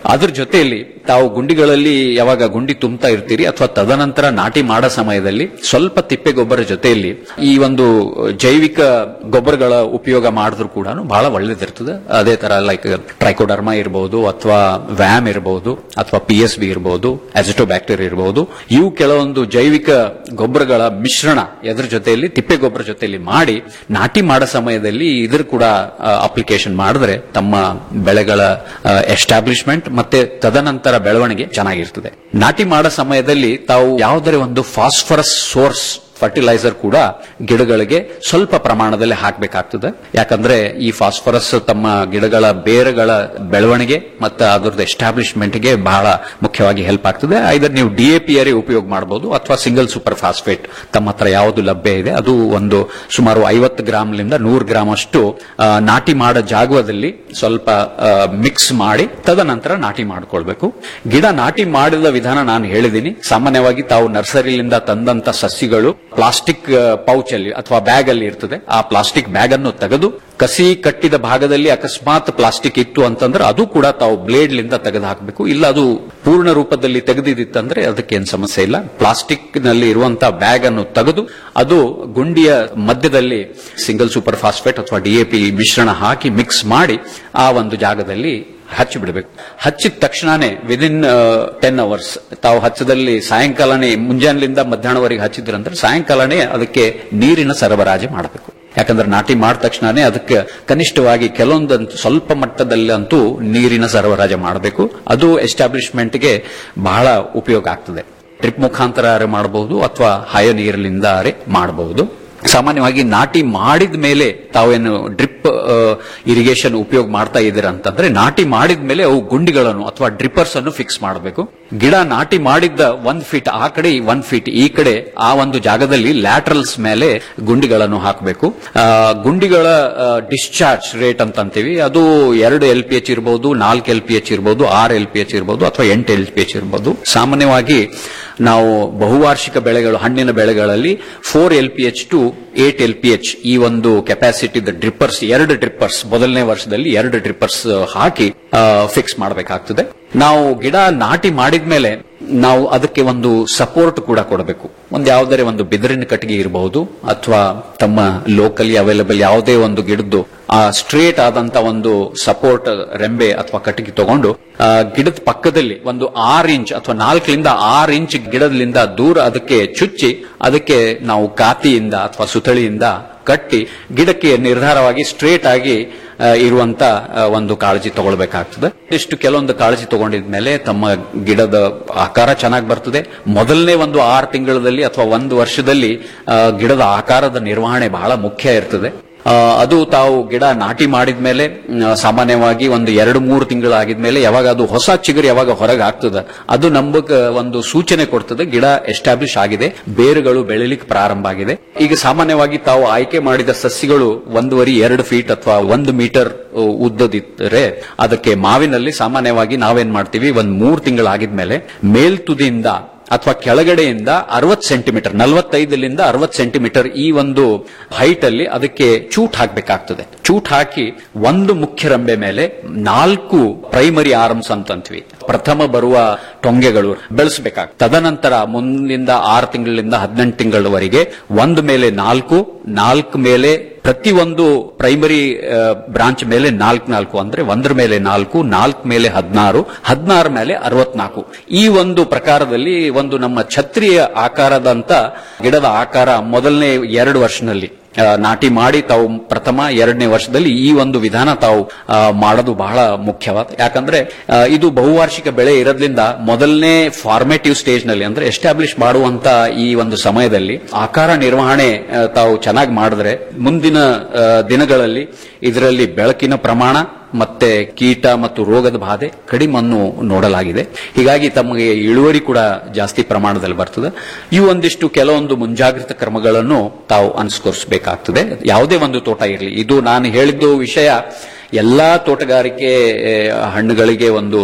ಅದ್ರ ಜೊತೆಯಲ್ಲಿ ತಾವು ಗುಂಡಿಗಳಲ್ಲಿ ಯಾವಾಗ ಗುಂಡಿ ತುಂಬ್ತಾ ಇರ್ತೀರಿ ಅಥವಾ ತದನಂತರ ನಾಟಿ ಮಾಡೋ ಸಮಯದಲ್ಲಿ ಸ್ವಲ್ಪ ತಿಪ್ಪೆ ಗೊಬ್ಬರ ಜೊತೆಯಲ್ಲಿ ಈ ಒಂದು ಜೈವಿಕ ಗೊಬ್ಬರಗಳ ಉಪಯೋಗ ಮಾಡಿದ್ರು ಕೂಡ ಬಹಳ ಒಳ್ಳೇದಿರ್ತದೆ ಅದೇ ತರ ಲೈಕ್ ಟ್ರೈಕೋಡರ್ಮಾ ಇರಬಹುದು ಅಥವಾ ವ್ಯಾಮ್ ಇರಬಹುದು ಅಥವಾ ಪಿ ಎಸ್ ಬಿ ಇರಬಹುದು ಬ್ಯಾಕ್ಟೀರಿಯಾ ಇರಬಹುದು ಇವು ಕೆಲವೊಂದು ಜೈವಿಕ ಗೊಬ್ಬರಗಳ ಮಿಶ್ರಣ ಎದ್ರ ಜೊತೆಯಲ್ಲಿ ತಿಪ್ಪೆ ಗೊಬ್ಬರ ಜೊತೆಯಲ್ಲಿ ಮಾಡಿ ನಾಟಿ ಮಾಡೋ ಸಮಯದಲ್ಲಿ ಇದ್ರ ಕೂಡ ಅಪ್ಲಿಕೇಶನ್ ಮಾಡಿದ್ರೆ ತಮ್ಮ ಬೆಳೆಗಳ ಎಸ್ಟಾಬ್ಲಿಷ್ಮೆಂಟ್ ಮತ್ತೆ ತದನಂತರ ಬೆಳವಣಿಗೆ ಚೆನ್ನಾಗಿರ್ತದೆ ನಾಟಿ ಮಾಡೋ ಸಮಯದಲ್ಲಿ ತಾವು ಯಾವುದೇ ಒಂದು ಫಾಸ್ಫರಸ್ ಸೋರ್ಸ್ ಫರ್ಟಿಲೈಸರ್ ಕೂಡ ಗಿಡಗಳಿಗೆ ಸ್ವಲ್ಪ ಪ್ರಮಾಣದಲ್ಲಿ ಹಾಕಬೇಕಾಗ್ತದೆ ಯಾಕಂದ್ರೆ ಈ ಫಾಸ್ಫರಸ್ ತಮ್ಮ ಗಿಡಗಳ ಬೇರುಗಳ ಬೆಳವಣಿಗೆ ಮತ್ತು ಅದರದ್ದು ಎಸ್ಟಾಬ್ಲಿಷ್ಮೆಂಟ್ಗೆ ಬಹಳ ಮುಖ್ಯವಾಗಿ ಹೆಲ್ಪ್ ಆಗ್ತದೆ ಐದರ್ ನೀವು ಡಿಎಪಿಯರೇ ಉಪಯೋಗ ಮಾಡಬಹುದು ಅಥವಾ ಸಿಂಗಲ್ ಸೂಪರ್ ಫಾಸ್ಫೇಟ್ ತಮ್ಮ ಹತ್ರ ಯಾವುದು ಲಭ್ಯ ಇದೆ ಅದು ಒಂದು ಸುಮಾರು ಐವತ್ತು ಗ್ರಾಮ್ಲಿಂದ ನೂರು ಗ್ರಾಮ್ ಅಷ್ಟು ಆ, ನಾಟಿ ಮಾಡೋ ಜಾಗದಲ್ಲಿ ಸ್ವಲ್ಪ ಮಿಕ್ಸ್ ಮಾಡಿ ತದನಂತರ ನಾಟಿ ಮಾಡ್ಕೊಳ್ಬೇಕು ಗಿಡ ನಾಟಿ ಮಾಡಿದ ವಿಧಾನ ನಾನು ಹೇಳಿದ್ದೀನಿ ಸಾಮಾನ್ಯವಾಗಿ ತಾವು ನರ್ಸರಿಲಿಂದ ತಂದಂತ ಸಸಿಗಳು ಪ್ಲಾಸ್ಟಿಕ್ ಪೌಚ್ ಅಲ್ಲಿ ಅಥವಾ ಬ್ಯಾಗ್ ಅಲ್ಲಿ ಇರ್ತದೆ ಆ ಪ್ಲಾಸ್ಟಿಕ್ ಬ್ಯಾಗ್ ಅನ್ನು ತೆಗೆದು ಕಸಿ ಕಟ್ಟಿದ ಭಾಗದಲ್ಲಿ ಅಕಸ್ಮಾತ್ ಪ್ಲಾಸ್ಟಿಕ್ ಇತ್ತು ಅಂತಂದ್ರೆ ಅದು ಕೂಡ ತಾವು ಬ್ಲೇಡ್ ಲಿಂದ ತೆಗೆದು ಹಾಕಬೇಕು ಇಲ್ಲ ಅದು ಪೂರ್ಣ ರೂಪದಲ್ಲಿ ತೆಗೆದಿತ್ತಂದ್ರೆ ಅದಕ್ಕೇನು ಸಮಸ್ಯೆ ಇಲ್ಲ ಪ್ಲಾಸ್ಟಿಕ್ ನಲ್ಲಿ ಇರುವಂತಹ ಬ್ಯಾಗ್ ಅನ್ನು ತೆಗೆದು ಅದು ಗುಂಡಿಯ ಮಧ್ಯದಲ್ಲಿ ಸಿಂಗಲ್ ಸೂಪರ್ ಫಾಸ್ಫೇಟ್ ಅಥವಾ ಡಿಎಪಿ ಮಿಶ್ರಣ ಹಾಕಿ ಮಿಕ್ಸ್ ಮಾಡಿ ಆ ಒಂದು ಜಾಗದಲ್ಲಿ ಹಚ್ಚಿ ಬಿಡಬೇಕು ಹಚ್ಚಿದ ತಕ್ಷಣನೇ ವಿದಿನ್ ಟೆನ್ ಅವರ್ಸ್ ತಾವು ಹಚ್ಚದಲ್ಲಿ ಸಾಯಂಕಾಲನೇ ಮುಂಜಾನೆಲಿಂದ ಮಧ್ಯಾಹ್ನವರೆಗೆ ಹಚ್ಚಿದ್ರಂದ್ರೆ ಸಾಯಂಕಾಲನೇ ಅದಕ್ಕೆ ನೀರಿನ ಸರಬರಾಜು ಮಾಡಬೇಕು ಯಾಕಂದ್ರೆ ನಾಟಿ ಮಾಡಿದ ತಕ್ಷಣನೇ ಅದಕ್ಕೆ ಕನಿಷ್ಠವಾಗಿ ಕೆಲವೊಂದಂತೂ ಸ್ವಲ್ಪ ಮಟ್ಟದಲ್ಲಿ ಅಂತೂ ನೀರಿನ ಸರಬರಾಜು ಮಾಡಬೇಕು ಅದು ಎಸ್ಟಾಬ್ಲಿಷ್ಮೆಂಟ್ಗೆ ಬಹಳ ಉಪಯೋಗ ಆಗ್ತದೆ ಡ್ರಿಪ್ ಮುಖಾಂತರ ಅರೆ ಮಾಡಬಹುದು ಅಥವಾ ಹಯ ನೀರಿನಿಂದ ಅರೆ ಮಾಡಬಹುದು ಸಾಮಾನ್ಯವಾಗಿ ನಾಟಿ ಮಾಡಿದ ಮೇಲೆ ತಾವೇನು ಡ್ರಿಪ್ ಇರಿಗೇಷನ್ ಉಪಯೋಗ ಮಾಡ್ತಾ ಇದ್ದೀರಾ ಅಂತಂದ್ರೆ ನಾಟಿ ಮಾಡಿದ ಮೇಲೆ ಅವು ಗುಂಡಿಗಳನ್ನು ಅಥವಾ ಡ್ರಿಪ್ಪರ್ಸ್ ಅನ್ನು ಫಿಕ್ಸ್ ಮಾಡಬೇಕು ಗಿಡ ನಾಟಿ ಮಾಡಿದ್ದ ಒಂದ್ ಫೀಟ್ ಆ ಕಡೆ ಒಂದ್ ಫೀಟ್ ಈ ಕಡೆ ಆ ಒಂದು ಜಾಗದಲ್ಲಿ ಲ್ಯಾಟ್ರಲ್ಸ್ ಮೇಲೆ ಗುಂಡಿಗಳನ್ನು ಹಾಕಬೇಕು ಗುಂಡಿಗಳ ಡಿಸ್ಚಾರ್ಜ್ ರೇಟ್ ಅಂತ ಅಂತೀವಿ ಅದು ಎರಡು ಎಲ್ ಪಿ ಎಚ್ ಇರಬಹುದು ನಾಲ್ಕು ಎಲ್ ಪಿ ಎಚ್ ಇರಬಹುದು ಆರು ಎಲ್ ಪಿ ಎಚ್ ಇರಬಹುದು ಅಥವಾ ಎಂಟು ಎಲ್ ಪಿ ಎಚ್ ಇರಬಹುದು ಸಾಮಾನ್ಯವಾಗಿ ನಾವು ಬಹುವಾರ್ಷಿಕ ಬೆಳೆಗಳು ಹಣ್ಣಿನ ಬೆಳೆಗಳಲ್ಲಿ four L P H to eight L P H ಈ ಒಂದು ಕೆಪಾಸಿಟಿ ಡ್ರಿಪ್ಪರ್ಸ್ ಎರಡು ಡ್ರಿಪ್ಪರ್ಸ್ ಮೊದಲನೇ ವರ್ಷದಲ್ಲಿ ಎರಡು ಡ್ರಿಪ್ಪರ್ಸ್ ಹಾಕಿ ಫಿಕ್ಸ್ ಮಾಡಬೇಕಾಗ್ತದೆ ನಾವು ಗಿಡ ನಾಟಿ ಮಾಡಿದ್ಮೇಲೆ ನಾವು ಅದಕ್ಕೆ ಒಂದು ಸಪೋರ್ಟ್ ಕೂಡ ಕೊಡಬೇಕು ಒಂದು ಯಾವುದೇ ಒಂದು ಬಿದಿರಿನ ಕಟ್ಟಿಗೆ ಇರಬಹುದು ಅಥವಾ ತಮ್ಮ ಲೋಕಲಿ ಅವೈಲಬಲ್ ಯಾವುದೇ ಒಂದು ಗಿಡದ್ದು ಆ ಸ್ಟ್ರೇಟ್ ಆದಂತ ಒಂದು ಸಪೋರ್ಟ್ ರೆಂಬೆ ಅಥವಾ ಕಟ್ಟಿಗೆ ತಗೊಂಡು ಆ, ಗಿಡದ ಪಕ್ಕದಲ್ಲಿ ಒಂದು ಆರು ಇಂಚ್ ಅಥವಾ ನಾಲ್ಕರಿಂದ ಆರು ಇಂಚ್ ಗಿಡದಿಂದ ದೂರ ಅದಕ್ಕೆ ಚುಚ್ಚಿ ಅದಕ್ಕೆ ನಾವು ಕಾತಿಯಿಂದ ಅಥವಾ ಸುತಳಿಯಿಂದ ಕಟ್ಟಿ ಗಿಡಕ್ಕೆ ನಿರ್ಧಾರವಾಗಿ ಸ್ಟ್ರೇಟ್ ಆಗಿ ಆ, ಇರುವಂತ ಆ, ಒಂದು ಕಾಳಜಿ ತಗೊಳ್ಬೇಕಾಗ್ತದೆ ಇಷ್ಟು ಕೆಲವೊಂದು ಕಾಳಜಿ ತಗೊಂಡಿದ್ಮೇಲೆ ತಮ್ಮ ಗಿಡದ ಆಕಾರ ಚೆನ್ನಾಗಿ ಬರ್ತದೆ ಮೊದಲನೇ ಒಂದು ಆರು ತಿಂಗಳಲ್ಲಿ ಅಥವಾ ಒಂದು ವರ್ಷದಲ್ಲಿ ಆ, ಗಿಡದ ಆಕಾರದ ನಿರ್ವಹಣೆ ಬಹಳ ಮುಖ್ಯ ಇರ್ತದೆ ಆ, ಅದು ತಾವು ಗಿಡ ನಾಟಿ ಮಾಡಿದ್ಮೇಲೆ ಮ್, ಸಾಮಾನ್ಯವಾಗಿ ಒಂದು ಎರಡು ಮೂರು ತಿಂಗಳಾಗಿದ್ಮೇಲೆ ಯಾವಾಗ ಅದು ಹೊಸ ಚಿಗುರು ಯಾವಾಗ ಹೊರಗೆ ಆಗ್ತದೆ ಅದು ನಮಗ ಒಂದು ಸೂಚನೆ ಕೊಡ್ತದೆ ಗಿಡ ಎಸ್ಟಾಬ್ಲಿಷ್ ಆಗಿದೆ ಬೇರುಗಳು ಬೆಳಿಲಿಕ್ಕೆ ಪ್ರಾರಂಭ ಆಗಿದೆ ಈಗ ಸಾಮಾನ್ಯವಾಗಿ ತಾವು ಆಯ್ಕೆ ಮಾಡಿದ ಸಸಿಗಳು ಒಂದೂವರೆ ಎರಡು ಫೀಟ್ ಅಥವಾ ಒಂದು ಮೀಟರ್ ಉದ್ದದಿದ್ದರೆ ಅದಕ್ಕೆ ಮಾವಿನಲ್ಲಿ ಸಾಮಾನ್ಯವಾಗಿ ನಾವೇನ್ ಮಾಡ್ತೀವಿ ಒಂದ್ ಮೂರು ತಿಂಗಳಾಗಿದ್ಮೇಲೆ ಮೇಲ್ತುದಿಯಿಂದ ಅಥವಾ ಕೆಳಗಡೆಯಿಂದ ಅರವತ್ ಸೆಂಟಿಮೀಟರ್ ನಲವತ್ತೈದರಿಂದ ಅರವತ್ ಸೆಂಟಿಮೀಟರ್ ಈ ಒಂದು ಹೈಟ್ ಅಲ್ಲಿ ಅದಕ್ಕೆ ಚೂಟ್ ಹಾಕಬೇಕಾಗ್ತದೆ ಚೂಟ್ ಹಾಕಿ ಒಂದು ಮುಖ್ಯ ರಂಬೆ ಮೇಲೆ ನಾಲ್ಕು ಪ್ರೈಮರಿ ಆರ್ಮ್ಸ್ ಅಂತಂತೀವಿ ಪ್ರಥಮ ಬರುವ ಟೊಂಗೆಗಳು ಬೆಳೆಸಬೇಕಾಗ್ತದೆ ತದನಂತರ ಮುಂದಿನ ಆರು ತಿಂಗಳಿಂದ ಹದಿನೆಂಟು ತಿಂಗಳವರೆಗೆ ಒಂದು ಮೇಲೆ ನಾಲ್ಕು ನಾಲ್ಕು ಮೇಲೆ ಪ್ರತಿ ಒಂದು ಪ್ರೈಮರಿ ಬ್ರಾಂಚ್ ಮೇಲೆ ನಾಲ್ಕು ನಾಲ್ಕು ಅಂದ್ರೆ ಒಂದರ ಮೇಲೆ ನಾಲ್ಕು ನಾಲ್ಕು ಮೇಲೆ ಹದಿನಾರು ಹದಿನಾರು ಮೇಲೆ ಅರವತ್ನಾಲ್ಕು ಈ ಒಂದು ಪ್ರಕಾರದಲ್ಲಿ ಒಂದು ನಮ್ಮ ಛತ್ರಿಯ ಆಕಾರದಂತ ಗಿಡದ ಆಕಾರ ಮೊದಲನೇ ಎರಡು ವರ್ಷದಲ್ಲಿ ಆ, ನಾಟಿ ಮಾಡಿ ತಾವು ಪ್ರಥಮ ಎರಡನೇ ವರ್ಷದಲ್ಲಿ ಈ ಒಂದು ವಿಧಾನ ತಾವು ಆ, ಮಾಡೋದು ಬಹಳ ಮುಖ್ಯವಾದ ಯಾಕಂದ್ರೆ ಆ, ಇದು ಬಹುವಾರ್ಷಿಕ ಬೆಳೆ ಇರೋದ್ರಿಂದ ಮೊದಲನೇ ಫಾರ್ಮೇಟಿವ್ ಸ್ಟೇಜ್ ನಲ್ಲಿ ಅಂದ್ರೆ ಎಸ್ಟಾಬ್ಲಿಷ್ ಮಾಡುವಂತ ಈ ಒಂದು ಸಮಯದಲ್ಲಿ ಆಕಾರ ನಿರ್ವಹಣೆ ಆ, ತಾವು ಚೆನ್ನಾಗಿ ಮಾಡಿದ್ರೆ ಮುಂದಿನ ಆ, ದಿನಗಳಲ್ಲಿ ಇದರಲ್ಲಿ ಬೆಳಕಿನ ಪ್ರಮಾಣ ಮತ್ತೆ ಕೀಟ ಮತ್ತು ರೋಗದ ಬಾಧೆ ಕಡಿಮನ್ನು ನೋಡಲಾಗಿದೆ ಹೀಗಾಗಿ ತಮಗೆ ಇಳುವರಿ ಕೂಡ ಜಾಸ್ತಿ ಪ್ರಮಾಣದಲ್ಲಿ ಬರ್ತದೆ ಈ ಒಂದಿಷ್ಟು ಕೆಲವೊಂದು ಮುಂಜಾಗ್ರತಾ ಕ್ರಮಗಳನ್ನು ತಾವು ಅನುಸರಿಸಬೇಕಾಗ್ತದೆ ಯಾವುದೇ ಒಂದು ತೋಟ ಇರಲಿ ಇದು ನಾನು ಹೇಳಿದ್ದು ವಿಷಯ ಎಲ್ಲಾ ತೋಟಗಾರಿಕೆ ಆ, ಹಣ್ಣುಗಳಿಗೆ ಒಂದು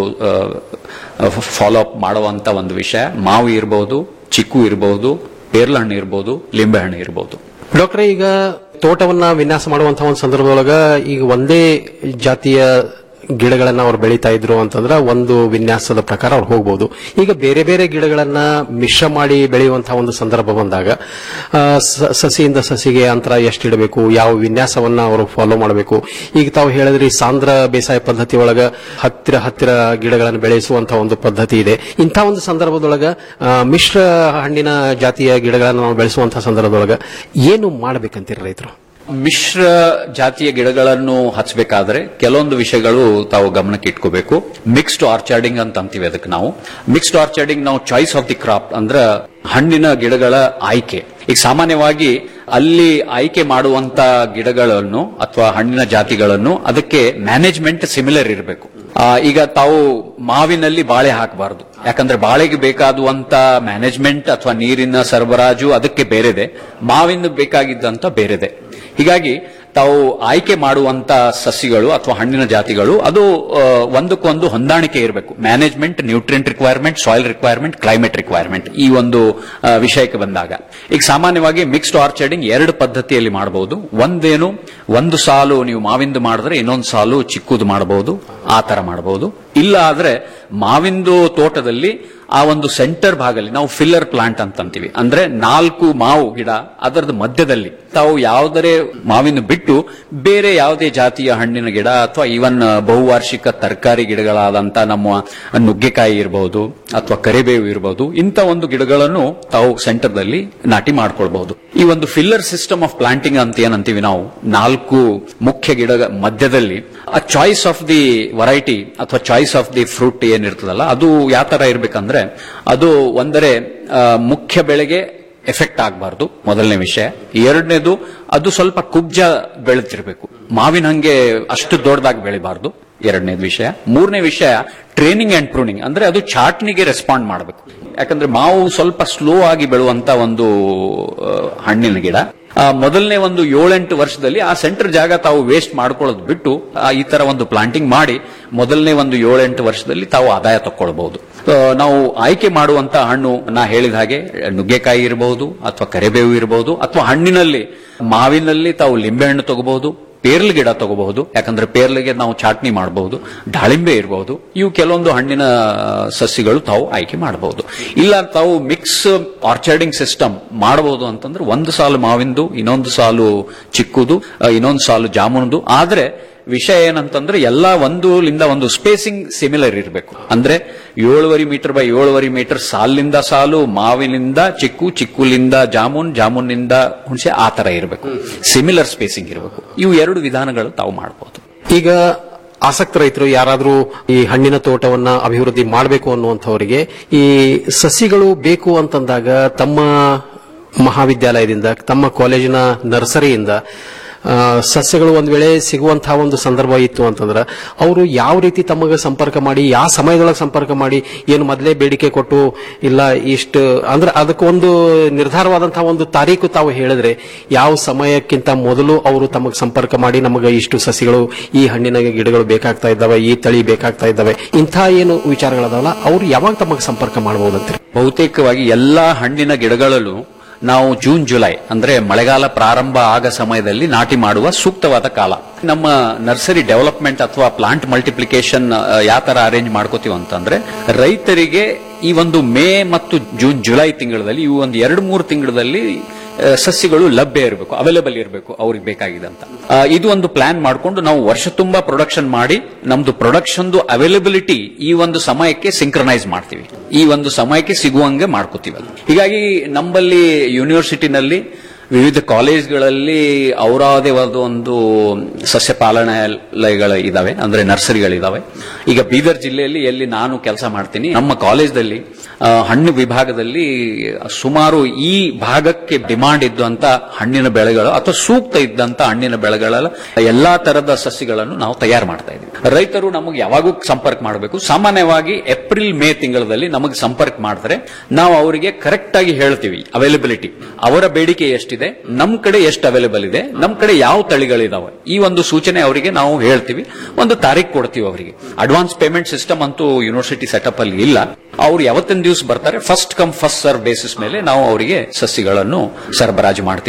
ಫಾಲೋ ಅಪ್ ಮಾಡುವಂತ ಒಂದು ವಿಷಯ ಮಾವು ಇರಬಹುದು ಚಿಕ್ಕು ಇರಬಹುದು ಪೇರ್ಲ ಹಣ್ಣು ಇರಬಹುದು ಲಿಂಬೆ ಹಣ್ಣು ಇರಬಹುದು ಡಾಕ್ಟ್ರೆ ಈಗ ತೋಟವನ್ನ ವಿನ್ಯಾಸ ಮಾಡುವಂತಹ ಒಂದು ಸಂದರ್ಭದೊಳಗ ಈಗ ಒಂದೇ ಜಾತಿಯ ಗಿಡಗಳನ್ನ ಅವ್ರು ಬೆಳೀತಾ ಇದ್ರು ಅಂತಂದ್ರೆ ಒಂದು ವಿನ್ಯಾಸದ ಪ್ರಕಾರ ಅವ್ರು ಹೋಗ್ಬೋದು ಈಗ ಬೇರೆ ಬೇರೆ ಗಿಡಗಳನ್ನ ಮಿಶ್ರ ಮಾಡಿ ಬೆಳೆಯುವಂತಹ ಒಂದು ಸಂದರ್ಭ ಬಂದಾಗ ಆ, ಸ- ಸಸಿಯಿಂದ ಸಸಿಗೆ ಅಂತರ ಎಷ್ಟು ಇಡಬೇಕು ಯಾವ ವಿನ್ಯಾಸವನ್ನ ಅವರು ಫಾಲೋ ಮಾಡಬೇಕು ಈಗ ತಾವು ಹೇಳಿದ್ರಿ ಸಾಂದ್ರ ಬೇಸಾಯ ಪದ್ಧತಿ ಒಳಗ ಹತ್ತಿರ ಹತ್ತಿರ ಗಿಡಗಳನ್ನು ಬೆಳೆಸುವಂತಹ ಒಂದು ಪದ್ಧತಿ ಇದೆ ಇಂಥ ಒಂದು ಸಂದರ್ಭದೊಳಗ ಆ, ಮಿಶ್ರ ಹಣ್ಣಿನ ಜಾತಿಯ ಗಿಡಗಳನ್ನು ನಾವು ಬೆಳೆಸುವಂತಹ ಸಂದರ್ಭದೊಳಗ ಏನು ಮಾಡಬೇಕಂತೀರಿ ರೈತರು ಮಿಶ್ರ ಜಾತಿಯ ಗಿಡಗಳನ್ನು ಹಚ್ಚಬೇಕಾದ್ರೆ ಕೆಲವೊಂದು ವಿಷಯಗಳು ತಾವು ಗಮನಕ್ಕೆ ಇಟ್ಕೋಬೇಕು ಮಿಕ್ಸ್ಡ್ ಆರ್ಚಾರ್ಡಿಂಗ್ ಅಂತ ಅಂತೀವಿ ಅದಕ್ಕೆ ನಾವು ಮಿಕ್ಸ್ಡ್ ಆರ್ಚಾರ್ಡಿಂಗ್ ನಾವು ಚಾಯ್ಸ್ ಆಫ್ ದಿ ಕ್ರಾಪ್ ಅಂದ್ರ ಹಣ್ಣಿನ ಗಿಡಗಳ ಆಯ್ಕೆ ಈಗ ಸಾಮಾನ್ಯವಾಗಿ ಅಲ್ಲಿ ಆಯ್ಕೆ ಮಾಡುವಂತ ಗಿಡಗಳನ್ನು ಅಥವಾ ಹಣ್ಣಿನ ಜಾತಿಗಳನ್ನು ಅದಕ್ಕೆ ಮ್ಯಾನೇಜ್ಮೆಂಟ್ ಸಿಮಿಲರ್ ಇರಬೇಕು ಈಗ ತಾವು ಮಾವಿನಲ್ಲಿ ಬಾಳೆ ಹಾಕಬಾರದು ಯಾಕಂದ್ರೆ ಬಾಳೆಗೆ ಬೇಕಾದುವಂತ ಮ್ಯಾನೇಜ್ಮೆಂಟ್ ಅಥವಾ ನೀರಿನ ಸರಬರಾಜು ಅದಕ್ಕೆ ಬೇರೆದೆ ಮಾವಿನ ಬೇಕಾಗಿದ್ದಂತ ಬೇರೆದೆ ಹೀಗಾಗಿ ತಾವು ಆಯ್ಕೆ ಮಾಡುವಂತ ಸಸಿಗಳು ಅಥವಾ ಹಣ್ಣಿನ ಜಾತಿಗಳು ಅದು ಆ, ಒಂದಕ್ಕೊಂದು ಹೊಂದಾಣಿಕೆ ಇರಬೇಕು management nutrient requirement soil requirement climate requirement ಈ ಒಂದು ಆ, ವಿಷಯಕ್ಕೆ ಬಂದಾಗ ಈಗ ಸಾಮಾನ್ಯವಾಗಿ ಮಿಕ್ಸ್ಡ್ ಆರ್ಚರ್ಡಿಂಗ್ ಎರಡು ಪದ್ಧತಿಯಲ್ಲಿ ಮಾಡಬಹುದು ಒಂದೇನು ಒಂದು ಸಾಲು ನೀವು ಮಾವಿಂದು ಮಾಡಿದ್ರೆ ಇನ್ನೊಂದು ಸಾಲು ಚಿಕ್ಕದು ಮಾಡಬಹುದು ಆ ತರ ಮಾಡಬಹುದು ಇಲ್ಲ ಆದ್ರೆ ಮಾವಿಂದು ತೋಟದಲ್ಲಿ ಆ ಒಂದು ಸೆಂಟರ್ ಭಾಗದಲ್ಲಿ ನಾವು ಫಿಲ್ಲರ್ ಪ್ಲಾಂಟ್ ಅಂತ ಅಂತೀವಿ ಅಂದ್ರೆ ನಾಲ್ಕು ಮಾವು ಗಿಡ ಅದರದ ಮಧ್ಯದಲ್ಲಿ ತಾವು ಯಾವುದರೇ ಮಾವಿನ ಬಿಟ್ಟು ಬೇರೆ ಯಾವುದೇ ಜಾತಿಯ ಹಣ್ಣಿನ ಗಿಡ ಅಥವಾ ಈವನ್ ಬಹುವಾರ್ಷಿಕ ತರಕಾರಿ ಗಿಡಗಳಾದಂತ ನಮ್ಮ ನುಗ್ಗೆಕಾಯಿ ಇರಬಹುದು ಅಥವಾ ಕರಿಬೇವು ಇರಬಹುದು ಇಂಥ ಒಂದು ಗಿಡಗಳನ್ನು ತಾವು ಸೆಂಟರ್ದಲ್ಲಿ ನಾಟಿ ಮಾಡ್ಕೊಳ್ಬಹುದು ಈ ಒಂದು ಫಿಲ್ಲರ್ ಸಿಸ್ಟಮ್ ಆಫ್ ಪ್ಲಾಂಟಿಂಗ್ ಅಂತ ಏನಂತೀವಿ ನಾವು ನಾಲ್ಕು ಮುಖ್ಯ ಗಿಡ ಮಧ್ಯದಲ್ಲಿ ಆ ಚಾಯ್ಸ್ ಆಫ್ ದಿ ವೆರೈಟಿ ಅಥವಾ ಚಾಯ್ಸ್ ಆಫ್ ದಿ ಫ್ರೂಟ್ ಏನಿರ್ತದಲ್ಲ ಅದು ಯಾವ ತರ ಇರ್ಬೇಕಂದ್ರೆ ಅದು ಒಂದರೆ ಆ, ಮುಖ್ಯ ಬೆಳೆಗೆ ಎಫೆಕ್ಟ್ ಆಗಬಾರ್ದು ಮೊದಲನೇ ವಿಷಯ ಎರಡನೇದು ಅದು ಸ್ವಲ್ಪ ಕುಬ್ಜ ಬೆಳೆತಿರ್ಬೇಕು ಮಾವಿನ ಹಂಗೆ ಅಷ್ಟು ದೊಡ್ಡದಾಗಿ ಬೆಳಿಬಾರ್ದು ಎರಡನೇದು ವಿಷಯ ಮೂರನೇ ವಿಷಯ ಟ್ರೈನಿಂಗ್ ಅಂಡ್ ಪ್ರೂನಿಂಗ್ ಅಂದ್ರೆ ಅದು ಚಾಟ್ನಿಗೆ ರೆಸ್ಪಾಂಡ್ ಮಾಡಬೇಕು ಯಾಕಂದ್ರೆ ಮಾವು ಸ್ವಲ್ಪ ಸ್ಲೋ ಆಗಿ ಬೆಳುವಂತ ಒಂದು ಆ, ಹಣ್ಣಿನ ಗಿಡ ಆ, ಮೊದಲನೇ ಒಂದು ಏಳೆಂಟು ವರ್ಷದಲ್ಲಿ ಆ ಸೆಂಟರ್ ಜಾಗ ತಾವು ವೇಸ್ಟ್ ಮಾಡ್ಕೊಳ್ಳೋದು ಬಿಟ್ಟು ಆ, ಈ ತರ ಒಂದು ಪ್ಲಾಂಟಿಂಗ್ ಮಾಡಿ ಮೊದಲನೇ ಒಂದು ಏಳೆಂಟು ವರ್ಷದಲ್ಲಿ ತಾವು ಆದಾಯ ತಕ್ಕೊಳ್ಬಹುದು ಆ, ನಾವು ಆಯ್ಕೆ ಮಾಡುವಂತ ಹಣ್ಣು ನಾ ಹೇಳಿದ ಹಾಗೆ ನುಗ್ಗೆಕಾಯಿ ಇರಬಹುದು ಅಥವಾ ಕರಿಬೇವು ಇರಬಹುದು ಅಥವಾ ಹಣ್ಣಿನಲ್ಲಿ ಮಾವಿನಲ್ಲಿ ತಾವು ಲಿಂಬೆಹಣ್ಣು ತಗೋಬಹುದು ಪೇರ್ಲ್ ಗಿಡ ತಗೋಬಹುದು ಯಾಕಂದ್ರೆ ಪೇರ್ಲಿಗೆ ನಾವು ಚಾಟ್ನಿ ಮಾಡಬಹುದು ದಾಳಿಂಬೆ ಇರಬಹುದು ಇವು ಕೆಲವೊಂದು ಹಣ್ಣಿನ ಸಸಿಗಳು ತಾವು ಆಯ್ಕೆ ಮಾಡಬಹುದು ಇಲ್ಲ ತಾವು ಮಿಕ್ಸ್ ಆರ್ಚರ್ಡಿಂಗ್ ಸಿಸ್ಟಮ್ ಮಾಡಬಹುದು ಅಂತಂದ್ರೆ ಒಂದು ಸಾಲು ಮಾವಿಂದು ಇನ್ನೊಂದು ಸಾಲು ಚಿಕ್ಕುದು ಆ, ಇನ್ನೊಂದು ಸಾಲು ಜಾಮೂನ್ದು ಆದ್ರೆ ವಿಷಯ ಏನಂತಂದ್ರೆ ಎಲ್ಲ ಒಂದು ಲಿಂದ ಒಂದು ಸ್ಪೇಸಿಂಗ್ ಸಿಮಿಲರ್ ಇರಬೇಕು ಅಂದ್ರೆ ಏಳುವರೆ ಮೀಟರ್ ಬೈ ಏಳುವರೆ ಮೀಟರ್ ಸಾಲಿನಿಂದ ಸಾಲು ಮಾವಿನಿಂದ ಚಿಕ್ಕು ಚಿಕ್ಕುಲಿಂದ ಜಾಮೂನ್ ಜಾಮೂನಿಂದ ಹುಣಸೆ ಆ ತರ ಇರಬೇಕು ಸಿಮಿಲರ್ ಸ್ಪೇಸಿಂಗ್ ಇರಬೇಕು ಇವು ಎರಡು ವಿಧಾನಗಳು ತಾವು ಮಾಡಬಹುದು ಈಗ ಆಸಕ್ತ ರೈತರು ಯಾರಾದರೂ ಈ ಹಣ್ಣಿನ ತೋಟವನ್ನ ಅಭಿವೃದ್ಧಿ ಮಾಡಬೇಕು ಅನ್ನುವಂಥವರಿಗೆ ಈ ಸಸಿಗಳು ಬೇಕು ಅಂತಂದಾಗ ತಮ್ಮ ಮಹಾವಿದ್ಯಾಲಯದಿಂದ ತಮ್ಮ ಕಾಲೇಜಿನ ನರ್ಸರಿಯಿಂದ ಆ, ಸಸ್ಯಗಳು ಒಂದ್ ವೇಳೆ ಸಿಗುವಂತಹ ಒಂದು ಸಂದರ್ಭ ಇತ್ತು ಅಂತಂದ್ರೆ ಅವರು ಯಾವ ರೀತಿ ತಮಗೆ ಸಂಪರ್ಕ ಮಾಡಿ ಯಾವ ಸಮಯದೊಳಗೆ ಸಂಪರ್ಕ ಮಾಡಿ ಏನು ಮೊದಲೇ ಬೇಡಿಕೆ ಕೊಟ್ಟು ಇಲ್ಲ ಇಷ್ಟು ಅಂದ್ರೆ ಅದಕ್ಕೆ ಒಂದು ನಿರ್ಧಾರವಾದಂತಹ ಒಂದು ತಾರೀಕು ತಾವು ಹೇಳಿದ್ರೆ ಯಾವ ಸಮಯಕ್ಕಿಂತ ಮೊದಲು ಅವರು ತಮಗೆ ಸಂಪರ್ಕ ಮಾಡಿ ನಮಗೆ ಇಷ್ಟು ಸಸಿಗಳು ಈ ಹಣ್ಣಿನ ಗಿಡಗಳು ಬೇಕಾಗ್ತಾ ಇದ್ದಾವೆ ಈ ತಳಿ ಬೇಕಾಗ್ತಾ ಇದ್ದಾವೆ ಇಂಥ ಏನು ವಿಚಾರಗಳದಾವಲ್ಲ ಅವ್ರು ಯಾವಾಗ ತಮಗೆ ಸಂಪರ್ಕ ಮಾಡಬಹುದಂತೆ ಬಹುತೇಕವಾಗಿ ಎಲ್ಲಾ ಹಣ್ಣಿನ ಗಿಡಗಳಲ್ಲೂ ನಾವು ಜೂನ್ ಜುಲೈ ಅಂದ್ರೆ ಮಳೆಗಾಲ ಪ್ರಾರಂಭ ಆಗ ಸಮಯದಲ್ಲಿ ನಾಟಿ ಮಾಡುವ ಸೂಕ್ತವಾದ ಕಾಲ ನಮ್ಮ ನರ್ಸರಿ ಡೆವಲಪ್ಮೆಂಟ್ ಅಥವಾ ಪ್ಲಾಂಟ್ ಮಲ್ಟಿಪ್ಲಿಕೇಶನ್ ಯಾವ ತರ ಅರೇಂಜ್ ಮಾಡ್ಕೋತೀವಿ ಅಂತಂದ್ರೆ ರೈತರಿಗೆ ಈ ಒಂದು ಮೇ ಮತ್ತು ಜೂನ್ ಜುಲೈ ತಿಂಗಳಲ್ಲಿ ಇವು ಒಂದು ಎರಡು ಮೂರು ತಿಂಗಳಲ್ಲಿ ಆ, ಸಸ್ಯಗಳು ಲಭ್ಯ ಇರಬೇಕು ಅವೈಲೇಬಲ್ ಇರಬೇಕು ಅವ್ರಿಗೆ ಬೇಕಾಗಿದಂತ ಆ, ಇದು ಒಂದು ಪ್ಲಾನ್ ಮಾಡಿಕೊಂಡು ನಾವು ವರ್ಷ ತುಂಬಾ ಪ್ರೊಡಕ್ಷನ್ ಮಾಡಿ ನಮ್ದು ಪ್ರೊಡಕ್ಷನ್ ಅವೈಲಬಿಲಿಟಿ ಈ ಒಂದು ಸಮಯಕ್ಕೆ ಸಿಂಕ್ರನೈಸ್ ಮಾಡ್ತೀವಿ ಈ ಒಂದು ಸಮಯಕ್ಕೆ ಸಿಗುವಂಗೆ ಮಾಡ್ಕೋತೀವಿ ಅದು ಹೀಗಾಗಿ ನಮ್ಮಲ್ಲಿ ಯೂನಿವರ್ಸಿಟಿನಲ್ಲಿ ವಿವಿಧ ಕಾಲೇಜ್ಗಳಲ್ಲಿ ಅವರದೇ ಆದ ಒಂದು ಸಸ್ಯ ಪಾಲನಾಲಯಗಳು ಇದಾವೆ ಅಂದ್ರೆ ನರ್ಸರಿಗಳಿದಾವೆ ಈಗ ಬೀದರ್ ಜಿಲ್ಲೆಯಲ್ಲಿ ಎಲ್ಲಿ ನಾನು ಕೆಲಸ ಮಾಡ್ತೀನಿ ನಮ್ಮ ಕಾಲೇಜ್ದಲ್ಲಿ ಆ, ಹಣ್ಣು ವಿಭಾಗದಲ್ಲಿ ಸುಮಾರು ಈ ಭಾಗಕ್ಕೆ ಡಿಮಾಂಡ್ ಇದ್ದಂತ ಹಣ್ಣಿನ ಬೆಳೆಗಳು ಅಥವಾ ಸೂಕ್ತ ಇದ್ದಂತ ಹಣ್ಣಿನ ಬೆಳೆಗಳ ಎಲ್ಲಾ ತರದ ಸಸ್ಯಗಳನ್ನು ನಾವು ತಯಾರು ಮಾಡ್ತಾ ಇದ್ದೀವಿ ರೈತರು ನಮಗೆ ಯಾವಾಗೂ ಸಂಪರ್ಕ ಮಾಡಬೇಕು ಸಾಮಾನ್ಯವಾಗಿ ಏಪ್ರಿಲ್ ಮೇ ತಿಂಗಳಲ್ಲಿ ನಮಗೆ ಸಂಪರ್ಕ ಮಾಡಿದ್ರೆ ನಾವು ಅವರಿಗೆ ಕರೆಕ್ಟ್ ಆಗಿ ಹೇಳ್ತೀವಿ ಅವೈಲಬಿಲಿಟಿ ಅವರ ಬೇಡಿಕೆ ಎಷ್ಟಿದೆ ನಮ್ ಕಡೆ ಎಷ್ಟು ಅವೈಲೇಬಲ್ ಇದೆ ನಮ್ ಕಡೆ ಯಾವ ತಳಿಗಳಿದಾವೆ ಈ ಒಂದು ಸೂಚನೆ ಅವರಿಗೆ ನಾವು ಹೇಳ್ತೀವಿ ಒಂದು ತಾರೀಖು ಕೊಡ್ತೀವಿ ಅವರಿಗೆ ಅಡ್ವಾನ್ಸ್ ಪೇಮೆಂಟ್ ಸಿಸ್ಟಮ್ ಅಂತೂ ಯೂನಿವರ್ಸಿಟಿ ಸೆಟಪ್ ಅಲ್ಲಿ ಇಲ್ಲ ಅವ್ರು ಯಾವತ್ತಿನ ದಿವಸ ಬರ್ತಾರೆ first come first serve basis ಮೇಲೆ ನಾವು ಅವರಿಗೆ ಸಸಿಗಳನ್ನು ಸರಬರಾಜು ಮಾಡ್ತೀವಿ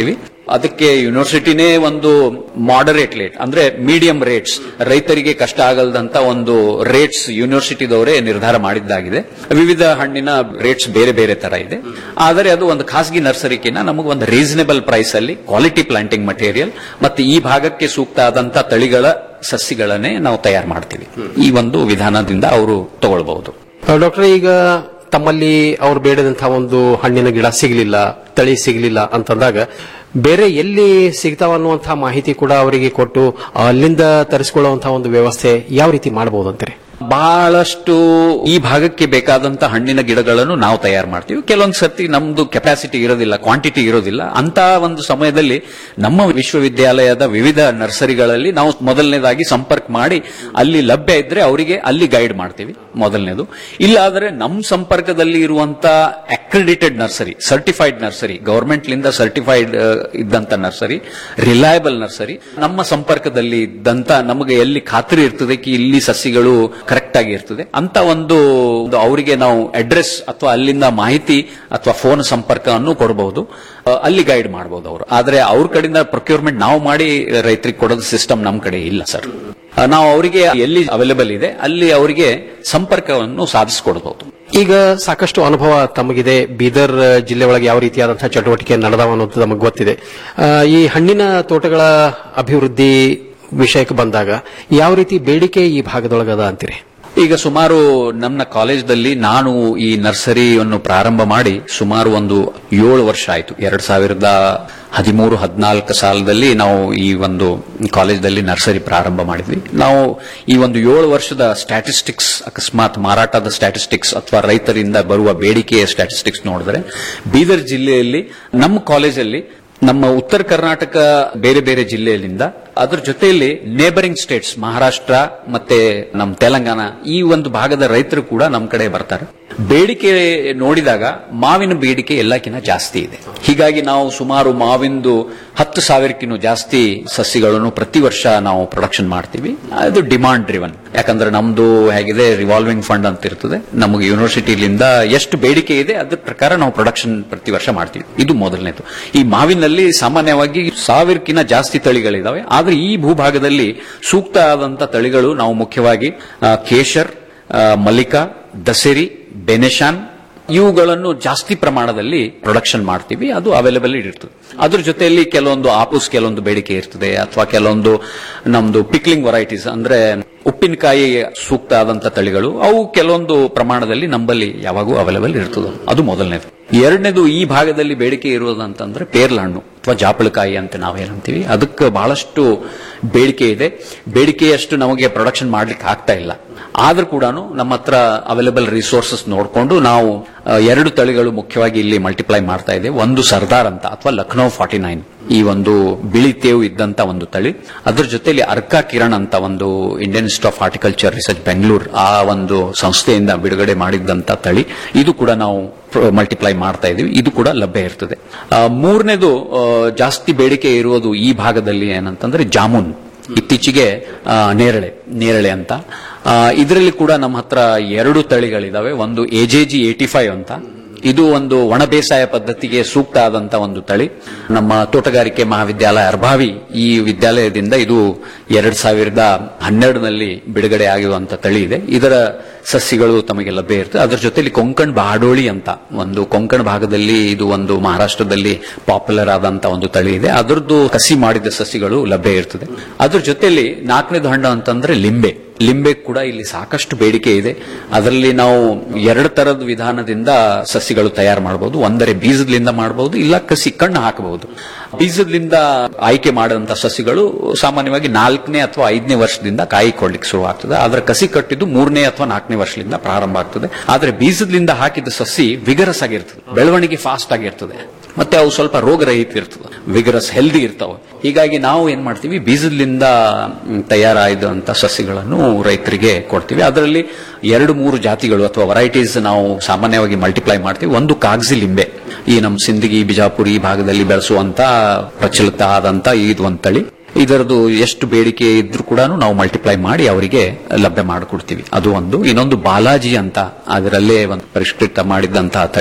ಅದಕ್ಕೆ ಯೂನಿವರ್ಸಿಟಿನೇ ಒಂದು ಮಾಡರೇಟ್ ರೇಟ್ ಅಂದ್ರೆ ಮೀಡಿಯಂ ರೇಟ್ಸ್ ರೈತರಿಗೆ ಕಷ್ಟ ಆಗಲ್ದಂತ ಒಂದು ರೇಟ್ಸ್ ಯೂನಿವರ್ಸಿಟಿದವರೇ ನಿರ್ಧಾರ ಮಾಡಿದ್ದಾಗಿದೆ ವಿವಿಧ ಹಣ್ಣಿನ ರೇಟ್ಸ್ ಬೇರೆ ಬೇರೆ ತರ ಇದೆ ಆದರೆ ಅದು ಒಂದು ಖಾಸಗಿ ನರ್ಸರಿಕಿನ ನಮಗೆ ಒಂದು ರೀಸನೇಬಲ್ ಪ್ರೈಸ್ ಅಲ್ಲಿ ಕ್ವಾಲಿಟಿ ಪ್ಲಾಂಟಿಂಗ್ ಮಟೀರಿಯಲ್ ಮತ್ತೆ ಈ ಭಾಗಕ್ಕೆ ಸೂಕ್ತ ಆದಂತ ತಳಿಗಳ ಸಸಿಗಳನ್ನೇ ನಾವು ತಯಾರು ಮಾಡ್ತೀವಿ ಈ ಒಂದು ವಿಧಾನದಿಂದ ಅವರು ತಗೊಳ್ಬಹುದು ಡಾಕ್ಟರ್ ಈಗ ತಮ್ಮಲ್ಲಿ ಅವ್ರು ಬೇಡದಂತಹ ಒಂದು ಹಣ್ಣಿನ ಗಿಡ ಸಿಗಲಿಲ್ಲ ತಳಿ ಸಿಗಲಿಲ್ಲ ಅಂತಂದಾಗ ಬೇರೆ ಎಲ್ಲಿ ಸಿಗ್ತಾವ ಅನ್ನುವಂತಹ ಮಾಹಿತಿ ಕೂಡ ಅವರಿಗೆ ಕೊಟ್ಟು ಅಲ್ಲಿಂದ ತರಿಸಿಕೊಳ್ಳುವಂತಹ ಒಂದು ವ್ಯವಸ್ಥೆ ಯಾವ ರೀತಿ ಮಾಡಬಹುದು ಅಂತೀರಿ ಬಹಳಷ್ಟು ಈ ಭಾಗಕ್ಕೆ ಬೇಕಾದಂತ ಹಣ್ಣಿನ ಗಿಡಗಳನ್ನು ನಾವು ತಯಾರು ಮಾಡ್ತೀವಿ ಕೆಲವೊಂದು ಸರ್ತಿ ನಮ್ದು ಕೆಪಾಸಿಟಿ ಇರೋದಿಲ್ಲ ಕ್ವಾಂಟಿಟಿ ಇರೋದಿಲ್ಲ ಅಂತ ಒಂದು ಸಮಯದಲ್ಲಿ ನಮ್ಮ ವಿಶ್ವವಿದ್ಯಾಲಯದ ವಿವಿಧ ನರ್ಸರಿಗಳಲ್ಲಿ ನಾವು ಮೊದಲನೇದಾಗಿ ಸಂಪರ್ಕ ಮಾಡಿ ಅಲ್ಲಿ ಲಭ್ಯ ಇದ್ರೆ ಅವರಿಗೆ ಅಲ್ಲಿ ಗೈಡ್ ಮಾಡ್ತೀವಿ ಮೊದಲನೇದು ಇಲ್ಲಾದರೆ ನಮ್ಮ ಸಂಪರ್ಕದಲ್ಲಿ ಇರುವಂತ accredited nursery certified nursery government ಲಿಂದ ಸರ್ಟಿಫೈಡ್ ಇದ್ದಂತ ನರ್ಸರಿ ರಿಲಯಬಲ್ ನರ್ಸರಿ ನಮ್ಮ ಸಂಪರ್ಕದಲ್ಲಿ ಇದ್ದಂತ ನಮಗೆ ಎಲ್ಲಿ ಖಾತ್ರಿ ಇರ್ತದೆ ಕಿ ಇಲ್ಲಿ ಸಸಿಗಳು ಕರೆಕ್ಟ್ ಆಗಿ ಇರ್ತದೆ ಅಂತ ಒಂದು ಒಂದು ಅವರಿಗೆ ನಾವು ಅಡ್ರೆಸ್ ಅಥವಾ ಅಲ್ಲಿಂದ ಮಾಹಿತಿ ಅಥವಾ ಫೋನ್ ಸಂಪರ್ಕವನ್ನು ಕೊಡಬಹುದು ಅಹ್, ಅಲ್ಲಿ ಗೈಡ್ ಮಾಡಬಹುದು ಅವರು ಆದ್ರೆ ಅವ್ರ ಕಡೆಯಿಂದ ಪ್ರೊಕ್ಯೂರ್ಮೆಂಟ್ ನಾವು ಮಾಡಿ ರೈತರಿಗೆ ಕೊಡೋದು ಸಿಸ್ಟಮ್ ನಮ್ಮ ಕಡೆ ಇಲ್ಲ ಸರ್ ಅಹ್, ನಾವು ಅವರಿಗೆ ಎಲ್ಲಿ ಅವೈಲೇಬಲ್ ಇದೆ ಅಲ್ಲಿ ಅವರಿಗೆ ಸಂಪರ್ಕವನ್ನು ಸಾಧಿಸಿಕೊಡಬಹುದು ಈಗ ಸಾಕಷ್ಟು ಅನುಭವ ತಮಗಿದೆ ಬೀದರ್ ಜಿಲ್ಲೆ ಒಳಗೆ ಯಾವ ರೀತಿಯಾದಂತಹ ಚಟುವಟಿಕೆ ನಡೆದಾವ ಅನ್ನೋದು ನಮಗೆ ಗೊತ್ತಿದೆ ಆ, ಈ ಹಣ್ಣಿನ ತೋಟಗಳ ಅಭಿವೃದ್ಧಿ ವಿಷಯಕ್ಕೆ ಬಂದಾಗ ಯಾವ ರೀತಿ ಬೇಡಿಕೆ ಈ ಭಾಗದೊಳಗದ ಅಂತೀರಿ ಈಗ ಸುಮಾರು ನನ್ನ ಕಾಲೇಜ್ದಲ್ಲಿ ನಾನು ಈ ನರ್ಸರಿಯನ್ನು ಪ್ರಾರಂಭ ಮಾಡಿ ಸುಮಾರು ಒಂದು ಏಳು ವರ್ಷ ಆಯಿತು ಎರಡ್ ಸಾವಿರದ ಹದಿಮೂರು ಹದಿನಾಲ್ಕು ಸಾಲದಲ್ಲಿ ನಾವು ಈ ಒಂದು ಕಾಲೇಜ್ದಲ್ಲಿ ನರ್ಸರಿ ಪ್ರಾರಂಭ ಮಾಡಿದ್ವಿ ನಾವು ಈ ಒಂದು ಏಳು ವರ್ಷದ ಸ್ಟ್ಯಾಟಿಸ್ಟಿಕ್ಸ್ ಅಕಸ್ಮಾತ್ ಮಾರಾಟದ ಸ್ಟ್ಯಾಟಿಸ್ಟಿಕ್ಸ್ ಅಥವಾ ರೈತರಿಂದ ಬರುವ ಬೇಡಿಕೆಯ ಸ್ಟ್ಯಾಟಿಸ್ಟಿಕ್ಸ್ ನೋಡಿದ್ರೆ ಬೀದರ್ ಜಿಲ್ಲೆಯಲ್ಲಿ ನಮ್ಮ ಕಾಲೇಜಲ್ಲಿ ನಮ್ಮ ಉತ್ತರ ಕರ್ನಾಟಕ ಬೇರೆ ಬೇರೆ ಜಿಲ್ಲೆಯಲ್ಲಿಂದ ಅದ್ರ ಜೊತೆಯಲ್ಲಿ ನೇಬರಿಂಗ್ ಸ್ಟೇಟ್ಸ್ ಮಹಾರಾಷ್ಟ್ರ ಮತ್ತೆ ನಮ್ಮ ತೆಲಂಗಾಣ ಈ ಒಂದು ಭಾಗದ ರೈತರು ಕೂಡ ನಮ್ಮ ಕಡೆ ಬರ್ತಾರೆ ಬೇಡಿಕೆ ನೋಡಿದಾಗ ಮಾವಿನ ಬೇಡಿಕೆ ಎಲ್ಲಕ್ಕಿಂತ ಜಾಸ್ತಿ ಇದೆ ಹೀಗಾಗಿ ನಾವು ಸುಮಾರು ಮಾವಿಂದು ಹತ್ತು ಸಾವಿರಕ್ಕಿಂತ ಜಾಸ್ತಿ ಸಸಿಗಳನ್ನು ಪ್ರತಿ ವರ್ಷ ನಾವು ಪ್ರೊಡಕ್ಷನ್ ಮಾಡ್ತೀವಿ ಅದು ಡಿಮಾಂಡ್ ಡ್ರಿವನ್ ಯಾಕಂದ್ರೆ ನಮ್ದು ಹೇಗಿದೆ ರಿವಾಲ್ವಿಂಗ್ ಫಂಡ್ ಅಂತ ಇರ್ತದೆ ನಮಗೆ ಯೂನಿವರ್ಸಿಟಿಲಿಂದ ಎಷ್ಟು ಬೇಡಿಕೆ ಇದೆ ಅದ್ರ ಪ್ರಕಾರ ನಾವು ಪ್ರೊಡಕ್ಷನ್ ಪ್ರತಿ ವರ್ಷ ಮಾಡ್ತೀವಿ ಇದು ಮೊದಲನೇದು ಈ ಮಾವಿನಲ್ಲಿ ಸಾಮಾನ್ಯವಾಗಿ ಸಾವಿರಕ್ಕಿಂತ ಜಾಸ್ತಿ ತಳಿಗಳಿದಾವೆ ಆದ್ರೆ ಈ ಭೂಭಾಗದಲ್ಲಿ ಸೂಕ್ತ ಆದಂತ ತಳಿಗಳು ನಾವು ಮುಖ್ಯವಾಗಿ ಆ, ಕೇಶರ್ ಆ, ಮಲ್ಲಿಕಾ ದಸೆರಿ ಬೆನೆಶಾನ್ ಇವುಗಳನ್ನು ಜಾಸ್ತಿ ಪ್ರಮಾಣದಲ್ಲಿ ಪ್ರೊಡಕ್ಷನ್ ಮಾಡ್ತೀವಿ ಅದು ಅವೈಲೇಬಲ್ ಇರ್ತದೆ ಅದ್ರ ಜೊತೆಯಲ್ಲಿ ಕೆಲವೊಂದು ಆಪೂಸ್ ಕೆಲವೊಂದು ಬೇಡಿಕೆ ಇರ್ತದೆ ಅಥವಾ ಕೆಲವೊಂದು ನಮ್ದು ಪಿಕ್ಲಿಂಗ್ ವೆರೈಟೀಸ್ ಅಂದ್ರೆ ಉಪ್ಪಿನಕಾಯಿ ಸೂಕ್ತ ಆದಂತ ತಳಿಗಳು ಅವು ಕೆಲವೊಂದು ಪ್ರಮಾಣದಲ್ಲಿ ನಮ್ಮಲ್ಲಿ ಯಾವಾಗೂ ಅವೈಲೇಬಲ್ ಇರ್ತದೆ ಅದು ಮೊದಲನೇದು ಎರಡನೇದು ಈ ಭಾಗದಲ್ಲಿ ಬೇಡಿಕೆ ಇರುವುದಂತಂದ್ರೆ ಪೇರ್ಲ ಹಣ್ಣು ಅಥವಾ ಜಾಪಳಕಾಯಿ ಅಂತ ನಾವೇನಂತೀವಿ ಅದಕ್ಕೆ ಬಹಳಷ್ಟು ಬೇಡಿಕೆ ಇದೆ ಬೇಡಿಕೆಯಷ್ಟು ನಮಗೆ ಪ್ರೊಡಕ್ಷನ್ ಮಾಡ್ಲಿಕ್ಕೆ ಆಗ್ತಾ ಇಲ್ಲ ಆದ್ರೂ ಕೂಡ ನಮ್ಮ ಹತ್ರ ಅವೈಲೇಬಲ್ ರಿಸೋರ್ಸಸ್ ನೋಡಿಕೊಂಡು ನಾವು ಆ, ಎರಡು ತಳಿಗಳು ಮುಖ್ಯವಾಗಿ ಇಲ್ಲಿ ಮಲ್ಟಿಪ್ಲೈ ಮಾಡ್ತಾ ಇದೆ ಒಂದು ಸರ್ದಾರ್ ಅಂತ ಅಥವಾ ಲಕ್ನೋ ಫಾರ್ಟಿ ನೈನ್ ಈ ಒಂದು ಬಿಳಿ ತೇವು ಇದ್ದಂತ ಒಂದು ತಳಿ ಅದ್ರ ಜೊತೆಲಿ ಅರ್ಕಾ ಕಿರಣ್ ಅಂತ ಒಂದು Indian Institute of Horticulture Research Bengaluru ಆ ಒಂದು ಸಂಸ್ಥೆಯಿಂದ ಬಿಡುಗಡೆ ಮಾಡಿದಂತ ತಳಿ ಇದು ಕೂಡ ನಾವು ಮಲ್ಟಿಪ್ಲೈ ಮಾಡ್ತಾ ಇದೀವಿ ಇದು ಕೂಡ ಲಭ್ಯ ಇರ್ತದೆ ಆ, ಮೂರನೇದು ಆ, ಜಾಸ್ತಿ ಬೇಡಿಕೆ ಇರುವುದು ಈ ಭಾಗದಲ್ಲಿ ಏನಂತಂದ್ರೆ ಜಾಮೂನ್ ಇತ್ತೀಚೆಗೆ ಆ, ನೇರಳೆ ನೇರಳೆ ಅಂತ ಇದರಲ್ಲಿ ಕೂಡ ನಮ್ಮ ಹತ್ರ ಎರಡು ತಳಿಗಳಿದಾವೆ ಒಂದು ಎಜೆಜಿ ಏಟಿ ಫೈವ್ ಅಂತ ಇದು ಒಂದು ಒಣ ಬೇಸಾಯ ಪದ್ಧತಿಗೆ ಸೂಕ್ತ ಆದಂತ ಒಂದು ತಳಿ ನಮ್ಮ ತೋಟಗಾರಿಕೆ ಮಹಾವಿದ್ಯಾಲಯ ಅರ್ಭಾವಿ ಈ ವಿದ್ಯಾಲಯದಿಂದ ಇದು ಎರಡ್ ಸಾವಿರದ ಹನ್ನೆರಡನಲ್ಲಿ ಬಿಡುಗಡೆ ಆಗಿರುವಂತ ತಳಿ ಇದೆ ಇದರ ಸಸ್ಯಗಳು ತಮಗೆ ಲಭ್ಯ ಇರ್ತದೆ ಅದರ ಜೊತೆಲಿ ಕೊಂಕಣ್ ಬಾಡೋಳಿ ಅಂತ ಒಂದು ಕೊಂಕಣ್ ಭಾಗದಲ್ಲಿ ಇದು ಒಂದು ಮಹಾರಾಷ್ಟ್ರದಲ್ಲಿ ಪಾಪ್ಯುಲರ್ ಆದಂತ ಒಂದು ತಳಿ ಇದೆ ಅದರದ್ದು ಕಸಿ ಮಾಡಿದ ಸಸಿಗಳು ಲಭ್ಯ ಇರ್ತದೆ ಅದ್ರ ಜೊತೆಲಿ ನಾಲ್ಕನೇದು ಹಣ್ಣು ಅಂತಂದ್ರೆ ಲಿಂಬೆ ಲಿಂಬೆ ಕೂಡ ಇಲ್ಲಿ ಸಾಕಷ್ಟು ಬೇಡಿಕೆ ಇದೆ ಅದರಲ್ಲಿ ನಾವು ಎರಡು ತರದ ವಿಧಾನದಿಂದ ಸಸಿಗಳು ತಯಾರು ಮಾಡಬಹುದು ಒಂದರೆ ಬೀಜದಿಂದ ಮಾಡಬಹುದು ಇಲ್ಲ ಕಸಿ ಕಣ್ಣು ಹಾಕಬಹುದು ಬೀಜದಿಂದ ಆಯ್ಕೆ ಮಾಡುವಂತ ಸಸಿಗಳು ಸಾಮಾನ್ಯವಾಗಿ ನಾಲ್ಕನೇ ಅಥವಾ ಐದನೇ ವರ್ಷದಿಂದ ಕಾಯಿ ಕೊಡ್ಲಿಕ್ಕೆ ಶುರು ಆಗ್ತದೆ ಆದ್ರೆ ಕಸಿ ಕಟ್ಟಿದ್ದು ಮೂರನೇ ಅಥವಾ ನಾಲ್ಕನೇ ವರ್ಷದಿಂದ ಪ್ರಾರಂಭ ಆಗ್ತದೆ ಆದ್ರೆ ಬೀಜದಿಂದ ಹಾಕಿದ ಸಸಿ ವಿಗರಸ್ ಆಗಿರ್ತದೆ ಬೆಳವಣಿಗೆ ಫಾಸ್ಟ್ ಆಗಿರ್ತದೆ ಮತ್ತೆ ಅವು ಸ್ವಲ್ಪ ರೋಗರಹಿತ ಇರ್ತದೆ ವಿಗರಸ್ ಹೆಲ್ದಿ ಇರ್ತಾವೆ ಹೀಗಾಗಿ ನಾವು ಏನ್ ಮಾಡ್ತೀವಿ ಬೀಜದಿಂದ ಮ್, ತಯಾರಾದಂತ ಸಸ್ಯಗಳನ್ನು ರೈತರಿಗೆ ಕೊಡ್ತೀವಿ ಅದರಲ್ಲಿ ಎರಡು ಮೂರು ಜಾತಿಗಳು ಅಥವಾ ವೆರೈಟೀಸ್ ನಾವು ಸಾಮಾನ್ಯವಾಗಿ ಮಲ್ಟಿಪ್ಲೈ ಮಾಡ್ತೀವಿ ಒಂದು ಕಾಗಜಿ ಲಿಂಬೆ ಈ ನಮ್ಮ ಸಿಂದಗಿ ಬಿಜಾಪುರ ಈ ಭಾಗದಲ್ಲಿ ಬೆಳೆಸುವಂತ ಪ್ರಚಲಿತ ಆದಂತ ಇದು ಒಂದು ತಳಿ ಇದರದು ಎಷ್ಟು ಬೇಡಿಕೆ ಇದ್ರೂ ಕೂಡ ನಾವು ಮಲ್ಟಿಪ್ಲೈ ಮಾಡಿ ಅವರಿಗೆ ಲಭ್ಯ ಮಾಡಿಕೊಡ್ತೀವಿ ಅದು ಒಂದು ಇನ್ನೊಂದು ಬಾಲಾಜಿ ಅಂತ ಅದರಲ್ಲೇ ಒಂದು ಪರಿಷ್ಕೃತ ಮಾಡಿದಂತಹ ತಳಿ ಇದೆ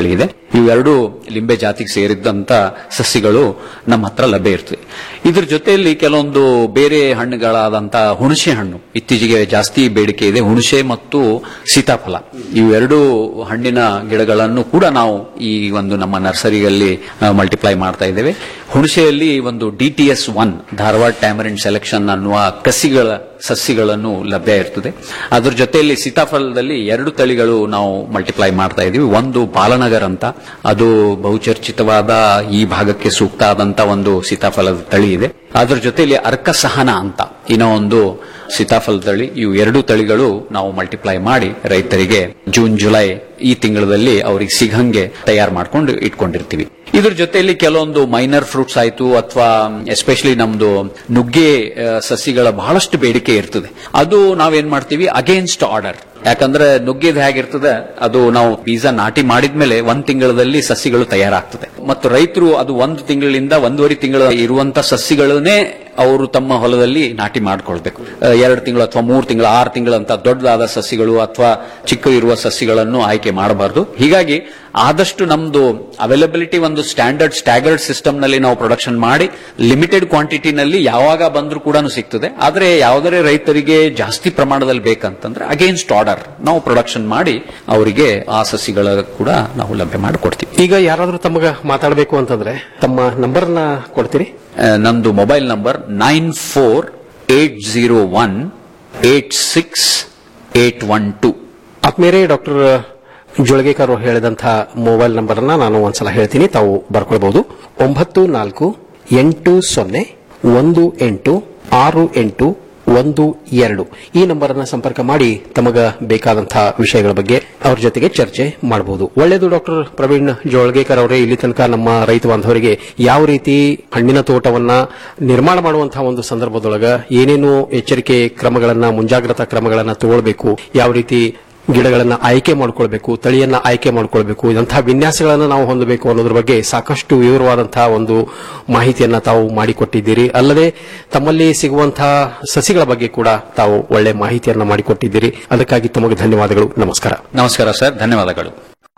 ಇವೆರಡು ಲಿಂಬೆ ಜಾತಿಗೆ ಸೇರಿದಂತ ಸಸಿಗಳು ನಮ್ಮ ಹತ್ರ ಲಭ್ಯ ಇರ್ತದೆ ಇದ್ರ ಜೊತೆಯಲ್ಲಿ ಕೆಲವೊಂದು ಬೇರೆ ಹಣ್ಣುಗಳಾದಂತ ಹುಣಸೆ ಹಣ್ಣು ಇತ್ತೀಚೆಗೆ ಜಾಸ್ತಿ ಬೇಡಿಕೆ ಇದೆ ಹುಣಸೆ ಮತ್ತು ಸೀತಾಫಲ ಇವೆರಡು ಹಣ್ಣಿನ ಗಿಡಗಳನ್ನು ಕೂಡ ನಾವು ಈ ಒಂದು ನಮ್ಮ ನರ್ಸರಿಯಲ್ಲಿ ಮಲ್ಟಿಪ್ಲೈ ಮಾಡ್ತಾ ಇದ್ದೇವೆ ಹುಣಸೆಯಲ್ಲಿ ಒಂದು D T S one Dharwad tamarind selection ಅನ್ನುವ ಕಸಿಗಳ ಸಸಿಗಳನ್ನು ಲಭ್ಯ ಇರ್ತದೆ ಅದ್ರ ಜೊತೆಯಲ್ಲಿ ಸೀತಾಫಲದಲ್ಲಿ ಎರಡು ತಳಿಗಳು ನಾವು ಮಲ್ಟಿಪ್ಲೈ ಮಾಡ್ತಾ ಇದೀವಿ ಒಂದು ಬಾಲನಗರ್ ಅಂತ ಅದು ಬಹುಚರ್ಚಿತವಾದ ಈ ಭಾಗಕ್ಕೆ ಸೂಕ್ತ ಆದಂತ ಒಂದು ಸೀತಾಫಲದ ತಳಿ ಇದೆ ಅದ್ರ ಜೊತೆಯಲ್ಲಿ ಅರ್ಕ ಸಹನ ಅಂತ ಇನ್ನೋ ಒಂದು ಸೀತಾಫಲ ತಳಿ ಇವು ಎರಡು ತಳಿಗಳು ನಾವು ಮಲ್ಟಿಪ್ಲೈ ಮಾಡಿ ರೈತರಿಗೆ ಜೂನ್ ಜುಲೈ ಈ ತಿಂಗಳಲ್ಲಿ ಅವ್ರಿಗೆ ಸಿಗಂಗೆ ತಯಾರು ಮಾಡ್ಕೊಂಡು ಇಟ್ಕೊಂಡಿರ್ತೀವಿ ಇದ್ರ ಜೊತೆಯಲ್ಲಿ ಕೆಲವೊಂದು ಮೈನರ್ ಫ್ರೂಟ್ಸ್ ಆಯ್ತು ಅಥವಾ ಎಸ್ಪೆಷಲಿ ನಮ್ದು ನುಗ್ಗೆ ಆ, ಸಸಿಗಳ ಬಹಳಷ್ಟು ಬೇಡಿಕೆ ಇರ್ತದೆ ಅದು ನಾವೇನ್ ಮಾಡ್ತೀವಿ ಅಗೇನ್ಸ್ಟ್ ಆರ್ಡರ್ ಯಾಕಂದ್ರೆ ನುಗ್ಗೆದ್ ಹೇಗಿರ್ತದೆ ಅದು ನಾವು ಬೀಜ ನಾಟಿ ಮಾಡಿದ್ಮೇಲೆ ಒಂದ್ ತಿಂಗಳಲ್ಲಿ ಸಸಿಗಳು ತಯಾರಾಗ್ತದೆ ಮತ್ತು ರೈತರು ಅದು ಒಂದು ತಿಂಗಳಿಂದ ಒಂದೂವರೆ ತಿಂಗಳ ಇರುವಂತ ಸಸಿಗಳನ್ನೇ ಅವರು ತಮ್ಮ ಹೊಲದಲ್ಲಿ ನಾಟಿ ಮಾಡ್ಕೊಳ್ಬೇಕು ಎರಡು ತಿಂಗಳು ಅಥವಾ ಮೂರು ತಿಂಗಳು ಆರು ತಿಂಗಳಂತ ದೊಡ್ಡದಾದ ಸಸಿಗಳು ಅಥವಾ ಚಿಕ್ಕ ಇರುವ ಸಸಿಗಳನ್ನು ಆಯ್ಕೆ ಮಾಡಬಾರದು ಹೀಗಾಗಿ ಆದಷ್ಟು ನಮ್ದು ಅವೈಲಬಿಲಿಟಿ ಒಂದು ಸ್ಟ್ಯಾಂಡರ್ಡ್ ಸ್ಟ್ಯಾಗರ್ಡ್ ಸಿಸ್ಟಮ್ ನಲ್ಲಿ ನಾವು ಪ್ರೊಡಕ್ಷನ್ ಮಾಡಿ ಲಿಮಿಟೆಡ್ ಕ್ವಾಂಟಿಟಿನಲ್ಲಿ ಯಾವಾಗ ಬಂದ್ರೂ ಕೂಡ ಸಿಗ್ತದೆ ಆದ್ರೆ ಯಾವುದೇ ರೈತರಿಗೆ ಜಾಸ್ತಿ ಪ್ರಮಾಣದಲ್ಲಿ ಬೇಕಂತಂದ್ರೆ ಅಗೇನ್ಸ್ಟ್ ಆರ್ಡರ್ ನಾವು ಪ್ರೊಡಕ್ಷನ್ ಮಾಡಿ ಅವರಿಗೆ ಆ ಸಸಿಗಳ ಕೂಡ ನಾವು ಲಭ್ಯ ಮಾಡಿಕೊಡ್ತೀವಿ ಈಗ ಯಾರಾದ್ರೂ ತಮಗ ಮಾತಾಡಬೇಕು ಅಂತಂದ್ರೆ ತಮ್ಮ ನಂಬರ್ನ ಕೊಡ್ತೀರಿ ಆ, ನಂದು mobile number nine four eight zero one eight six eight one two ಆತ್ಮೇರೆ ಡಾಕ್ಟರ್ ಜೋಳಗೇಕರ್ ಅವರು ಹೇಳಿದಂತಹ ಮೊಬೈಲ್ ನಂಬರ್ನ ನಾನು ಒಂದ್ಸಲ ಹೇಳ್ತೀನಿ ತಾವು ಬರ್ಕೊಳ್ಬಹುದು ಒಂಬತ್ತು ನಾಲ್ಕು ಎಂಟು ಸೊನ್ನೆ ಒಂದು ಎಂಟು ಆರು ಎಂಟು ಒಂದು ಎರಡು ಈ ನಂಬರ್ ಅನ್ನ ಸಂಪರ್ಕ ಮಾಡಿ ತಮಗ ಬೇಕಾದಂತಹ ವಿಷಯಗಳ ಬಗ್ಗೆ ಅವ್ರ ಜೊತೆಗೆ ಚರ್ಚೆ ಮಾಡಬಹುದು ಒಳ್ಳೆಯದು ಡಾಕ್ಟರ್ ಪ್ರವೀಣ್ ಜೋಳ್ಗೇಕರ್ ಅವರೇ ಇಲ್ಲಿ ತನಕ ನಮ್ಮ ರೈತ ಬಾಂಧವರಿಗೆ ಯಾವ ರೀತಿ ಹಣ್ಣಿನ ತೋಟವನ್ನ ನಿರ್ಮಾಣ ಮಾಡುವಂತಹ ಒಂದು ಸಂದರ್ಭದೊಳಗ ಏನೇನು ಎಚ್ಚರಿಕೆ ಕ್ರಮಗಳನ್ನ ಮುಂಜಾಗ್ರತಾ ಕ್ರಮಗಳನ್ನ ತಗೊಳ್ಬೇಕು ಯಾವ ರೀತಿ ಗಿಡಗಳನ್ನ ಆಯ್ಕೆ ಮಾಡ್ಕೊಳ್ಬೇಕು ತಳಿಯನ್ನ ಆಯ್ಕೆ ಮಾಡ್ಕೊಳ್ಬೇಕು ಇದಂತಹ ವಿನ್ಯಾಸಗಳನ್ನ ನಾವು ಹೊಂದಬೇಕು ಅನ್ನೋದ್ರ ಬಗ್ಗೆ ಸಾಕಷ್ಟು ವಿವರವಾದಂತಹ ಒಂದು ಮಾಹಿತಿಯನ್ನ ತಾವು ಮಾಡಿಕೊಟ್ಟಿದ್ದೀರಿ ಅಲ್ಲದೆ ತಮ್ಮಲ್ಲಿ ಸಿಗುವಂತಹ ಸಸಿಗಳ ಬಗ್ಗೆ ಕೂಡ ತಾವು ಒಳ್ಳೆ ಮಾಹಿತಿಯನ್ನ ಮಾಡಿಕೊಟ್ಟಿದ್ದೀರಿ ಅದಕ್ಕಾಗಿ ತಮಗೆ ಧನ್ಯವಾದಗಳು ನಮಸ್ಕಾರ ನಮಸ್ಕಾರ ಸರ್ ಧನ್ಯವಾದಗಳು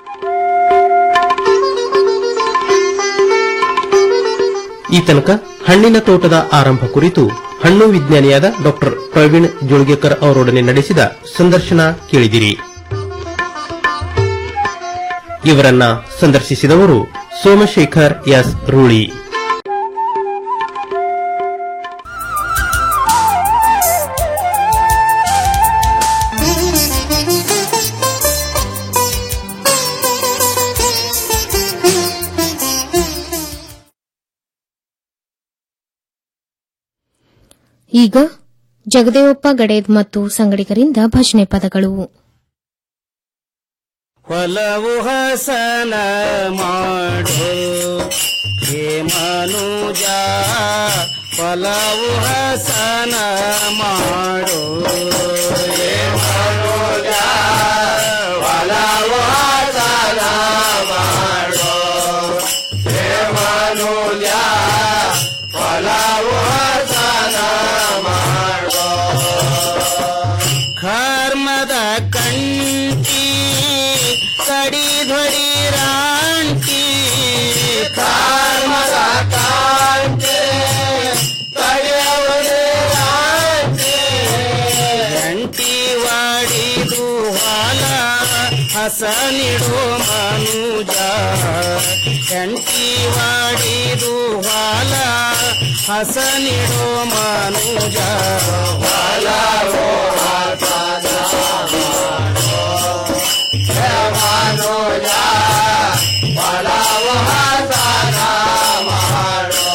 ಈ ತನಕ ಹಣ್ಣಿನ ತೋಟದ ಆರಂಭ ಕುರಿತು ಹಣ್ಣು ವಿಜ್ಞಾನಿಯಾದ ಡಾಕ್ಟರ್ ಪ್ರವೀಣ್ ಜೋಳ್ಗೇಕರ್ ಅವರೊಡನೆ ನಡೆಸಿದ ಸಂದರ್ಶನ ಕೇಳಿದಿರಿ ಇವರನ್ನ ಸಂದರ್ಶಿಸಿದವರು ಸೋಮಶೇಖರ್ ಎಸ್ ರೂಳಿ ಈಗ ಜಗದೇವಪ್ಪ ಗಡೇದ್ ಮತ್ತು ಸಂಗಡಿಗರಿಂದ ಭಜನೆ ಪದಗಳು ಹೊಲವು ಹಸನ ಮಾಡೋ ಹೇ ಮನುಜ ಹೊಲವು ಹಸನ ಮಾಡೋ ಹೇ ಮನುಜ ಹೊಲವು ಹಸನ ಮಾಡೋ ಹೇ ಮನುಜ ಹೊಲವು ಹಸನ ಮಾಡೋ ಕರ್ಮದ ಕಂಟಿ ಕಡಿಧೊಡಿ ರಾಂಟಿ ಕರ್ಮದ ಕಾಂಟೆ ಕಡಿಯವಡೆ ರಾಂಟಿ ಗಂಟಿ ವಾಡಿದು ಹೊಲ ಹಸನಿಡು ಮನುಜ ಗಂಟಿ ವಾಡಿದು ಹೊಲ ಹಸನಿಡು ಮನುಜ ಹೊಲವೋ ಮನುಜ ಹೊಲವು ಹಸನ ಮಾಡೋ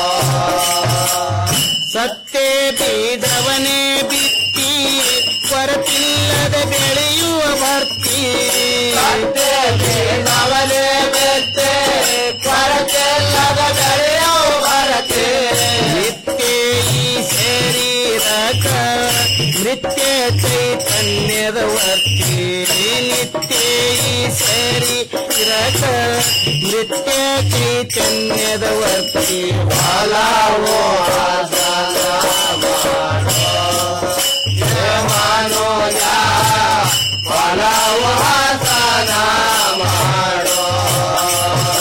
ಸತ್ಯ ಬೀಜವನೇ ಬಿತ್ತಿ ಕೊರತಿಲ್ಲದ ಬೆಳೆಯುವ ಭರ್ತಿ ಸತ್ಯ ಬೀಜವನೇ ಬಿತ್ತೆ ಕೊರತಿಲ್ಲದ ಬೆಳೆಯುವ ಭರತೆ ನಿತ್ಯ ಈ ಶರೀರಕ ನೃತ್ಯ ಚೈತನ್ಯದ ವರ್ತಿ ನಿತ್ಯ ಈ ಶರೀರಕ ನೃತ್ಯ ಚೈತನ್ಯದ ವರ್ತಿ ಬಾಲಾವೋ ಮನೋಜ ಬಾಲಾವೋ ಹಾಸನ ಮಾಡೋ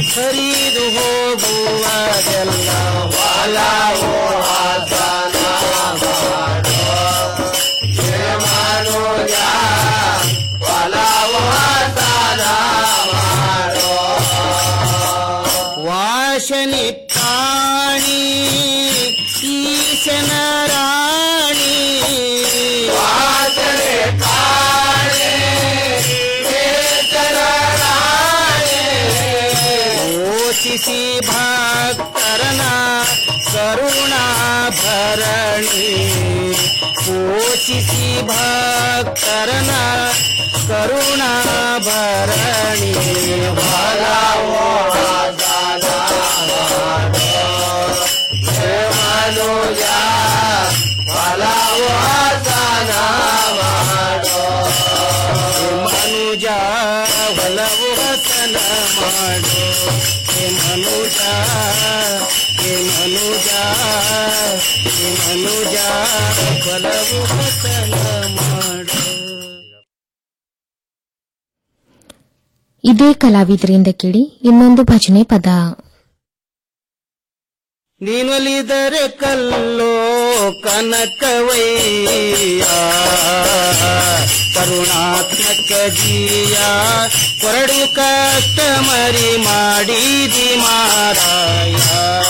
ಹರಿದು ಹೋಗುವುದೆಲ್ಲ ವಾಲವೋ ಆಸನ ಮಾಡೋ ಹೇ ಮನುಜ ವಾಲವೋ ಆಸನ ಮಾಡೋ ವಾಸನಿ ಪ್ರಾಣಿ ಈಶನ ರಾಣಿ ವಾಸನೆ ಪ್ರಾಣಿ ಈಶನ ರಾಣಿ ಓಚಿಸಿ ಭಕ್ತರನ ಕರುಣಾಭರಣಿ ಪೋಷಿಸಿ ಭಕ್ತರನ ಕರುಣಾಭರಣಿ ಭಲವೋ ಮನುಜ ಫಲವೋ ದಾನ ಮಾಡೋ ಮನುಜ ಹೊಲವು ಹಸನ ಮಾಡೋ ಹೇ ಮನುಜ ಹೇ ಮನುಜ ಹೇ ಮನುಜ ಹೊಲವು ಹಸನ ಮಾಡೋ ಇದೇ ಕಲಾವಿದರಿಂದ ಕೇಳಿ ಇನ್ನೊಂದು ಭಜನೆ ಪದ ನೀನೊಲಿದರೆ ಕಲ್ಲೋ ಕನಕವಯ್ಯ ಕರುಣಾತ್ಮಕ ಜೀಯ ಕೊರಡು ಕಷ್ಟ ಮರಿ ಮಾಡಿದಿ ಮಾರಾಯ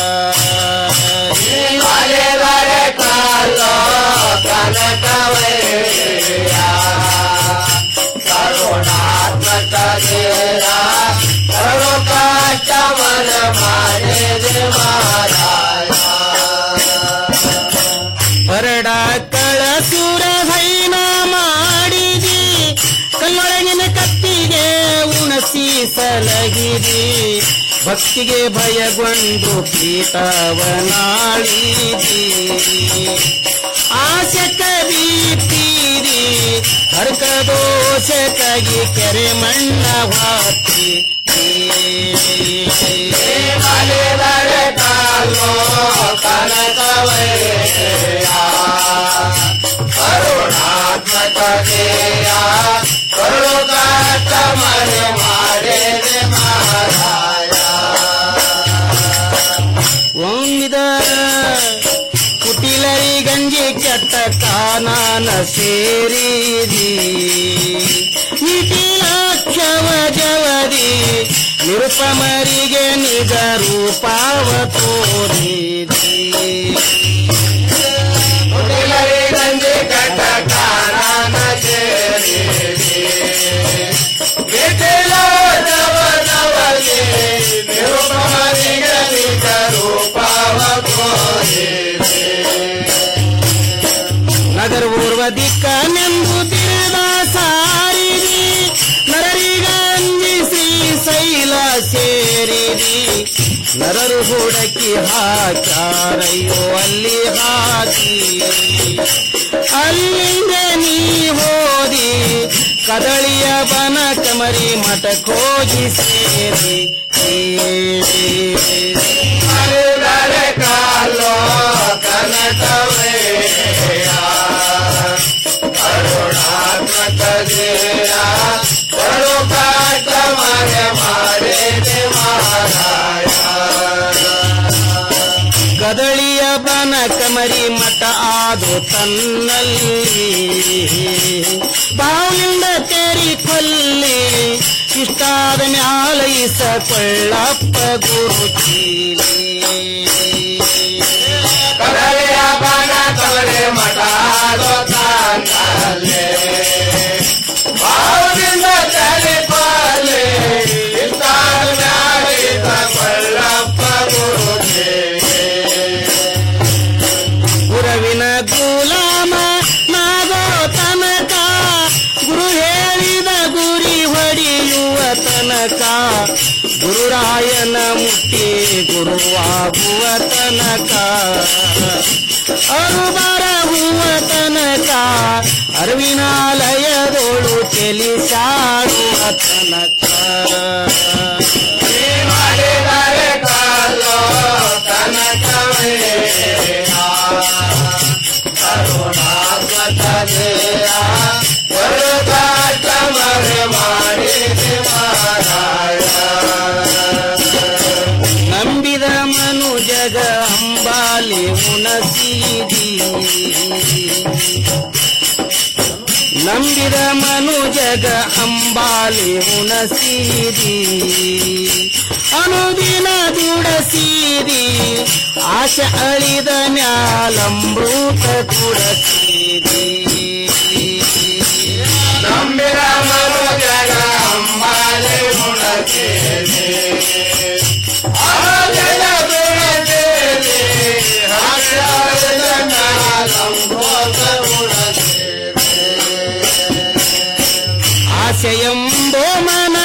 ನೀನೊಲಿದರೆ ಕಲ್ಲೋ ಕನಕವಯ್ಯ ಕರುಣಾತ್ಮಕ ಜೀಯ ಕೊರಡು ಕಷ್ಟ ಮರ ಮಾಡಿದಿ ಮಾರಾಯ ಹೊರಡ ಕಳಸುರ ಹೈನ ಮಾಡಿದಿ ಕಲ್ಲೊಳಗಿನ ಕತ್ತಿಗೆ ಉಣಸಿ ಸಲಗಿದಿ ಭಕ್ತಿಗೆ ಭಯಗೊಂಡು ಪೀತವನಾಳಿದಿ ಆಶಕ ಬೀತೀರಿ ಹರ್ಕ ದೋಷ ಕಗಿ ಕೆರೆ ಮಣ್ಣ ಹಾಕಿ ಕಾಲೋ ಕನಕವಯ್ಯ ಕರುಣಾತ್ಮಕ ದೇಯ ಕರುಳು ಕಾಟ ಮರೆ ಮಾಡಿದೆ ಮಾರಾಯ ಒಮ್ಮಿದ ಕುಟಿಲರಿ ಗಂಜಿ ಕೆಟ್ಟ ಕಾನಾನ ಸೇರಿದಿ ನಿಟಿಲಾಕ್ಷವ ಜವದಿ ನಿರುಪಮರಿಗೆ ನಿಜ ರೂಪಾವ ತೋರಿದಿ ಕುಟಿಲರಿ ಗಂಜಿ ಕೆಟ್ಟ ಕಾನಾನ ಸೇರಿದಿ ನಿಟಿಲಾಕ್ಷವ ಜವದಿ ನಿರುಪಮರಿಗೆ ನಿಜ ರೂಪಾವ ತೋರಿದಿ ನಗರ ಪೂರ್ವ ದಿಕ್ಕನೆಂದು ತಿಳಿದ ಸಾರಿದಿ ನರರಿಗಂಜಿಸಿ ಶೈಲ ಸೇರಿದಿ ನರರು ಹುಡಕಿ ಹಾಕ್ಯಾರಯ್ಯೋ ಅಲ್ಲಿ ಹಾಕಿ ಅಲ್ಲಿಂದ ನೀ ಹೋದಿ ಕದಳಿಯ ಬನ ಕಮರಿ ಮಠ ಕೋಜಿ ಸೇರಿ ಕಾಲೋ ಕನಕವಯ್ಯ ಕರುಣಾತ್ಮಕ ಜಯ ಕರು ಕಾಟ ಮನೆ ಮಾಡಿದೆ ಮಾರಾಯ ಕದಳಿಯ ಬನ ಕಮರಿ ಮಠ ಆದು ತನ್ನಲ್ಲಿ ಬಾವಿಂದ ತೆರಿ ಕೊಲ್ಲಿ ಇಷ್ಟಾದ ಮ್ಯಾಲೈಸ ಕೊಳ್ಳಪ್ಪ ಗುರುಚೀಲಿ ಕದಳಿಯ ಬನ ಕಮರಿ ಮಠ ಆದು ತನ್ನಲ್ಲಿ ಬಾವಿಂದ ತೆರಿ ಕೊಲ್ಲಿ ಇಷ್ಟಾದ ಮ್ಯಾಲೈಸ ಕೊಳ್ಳಪ್ಪ ಗುರುಚೀಲಿ ಗುರುವಿನ ಗುಲಾಮ ನಾಗೋ ತನಕ ಗುರು ಹೇಳಿದ ಗುರಿ ಹೊಡೆಯುವ ತನಕ ಗುರುರಾಯನ ಮುಟ್ಟಿ ಗುರುವಾಗುವ ತನಕ ಅರು ಬರಹುವ ತನಕ ಅರಿವಿನಾಲಯದೋಳು ಚೆಲಿಸಾಡುವ ತನಕ ಮಾಡಿದರೆ ಕಾಲೋ ಕರುಣಾತ್ಮಕ ಜಯ ಕರುಣಾಟ ಮರೆ ಮಾಡಿದೆ ಮಾರಾಯ ನಂಬಿದ ಮನುಜಗ ಅಂಬಾಲಿ ಉಣಸೀರಿ ಅನುದಿನ ದುಡಸೀರಿ ಆಶ ಅಳಿದ ಮ್ಯಾಲಮೃತ ಕುಡಸೀರಿ ನಂಬಿದ ಮನುಜಗ ಅಂಬಾಲಿ ಉಣಸೀರಿ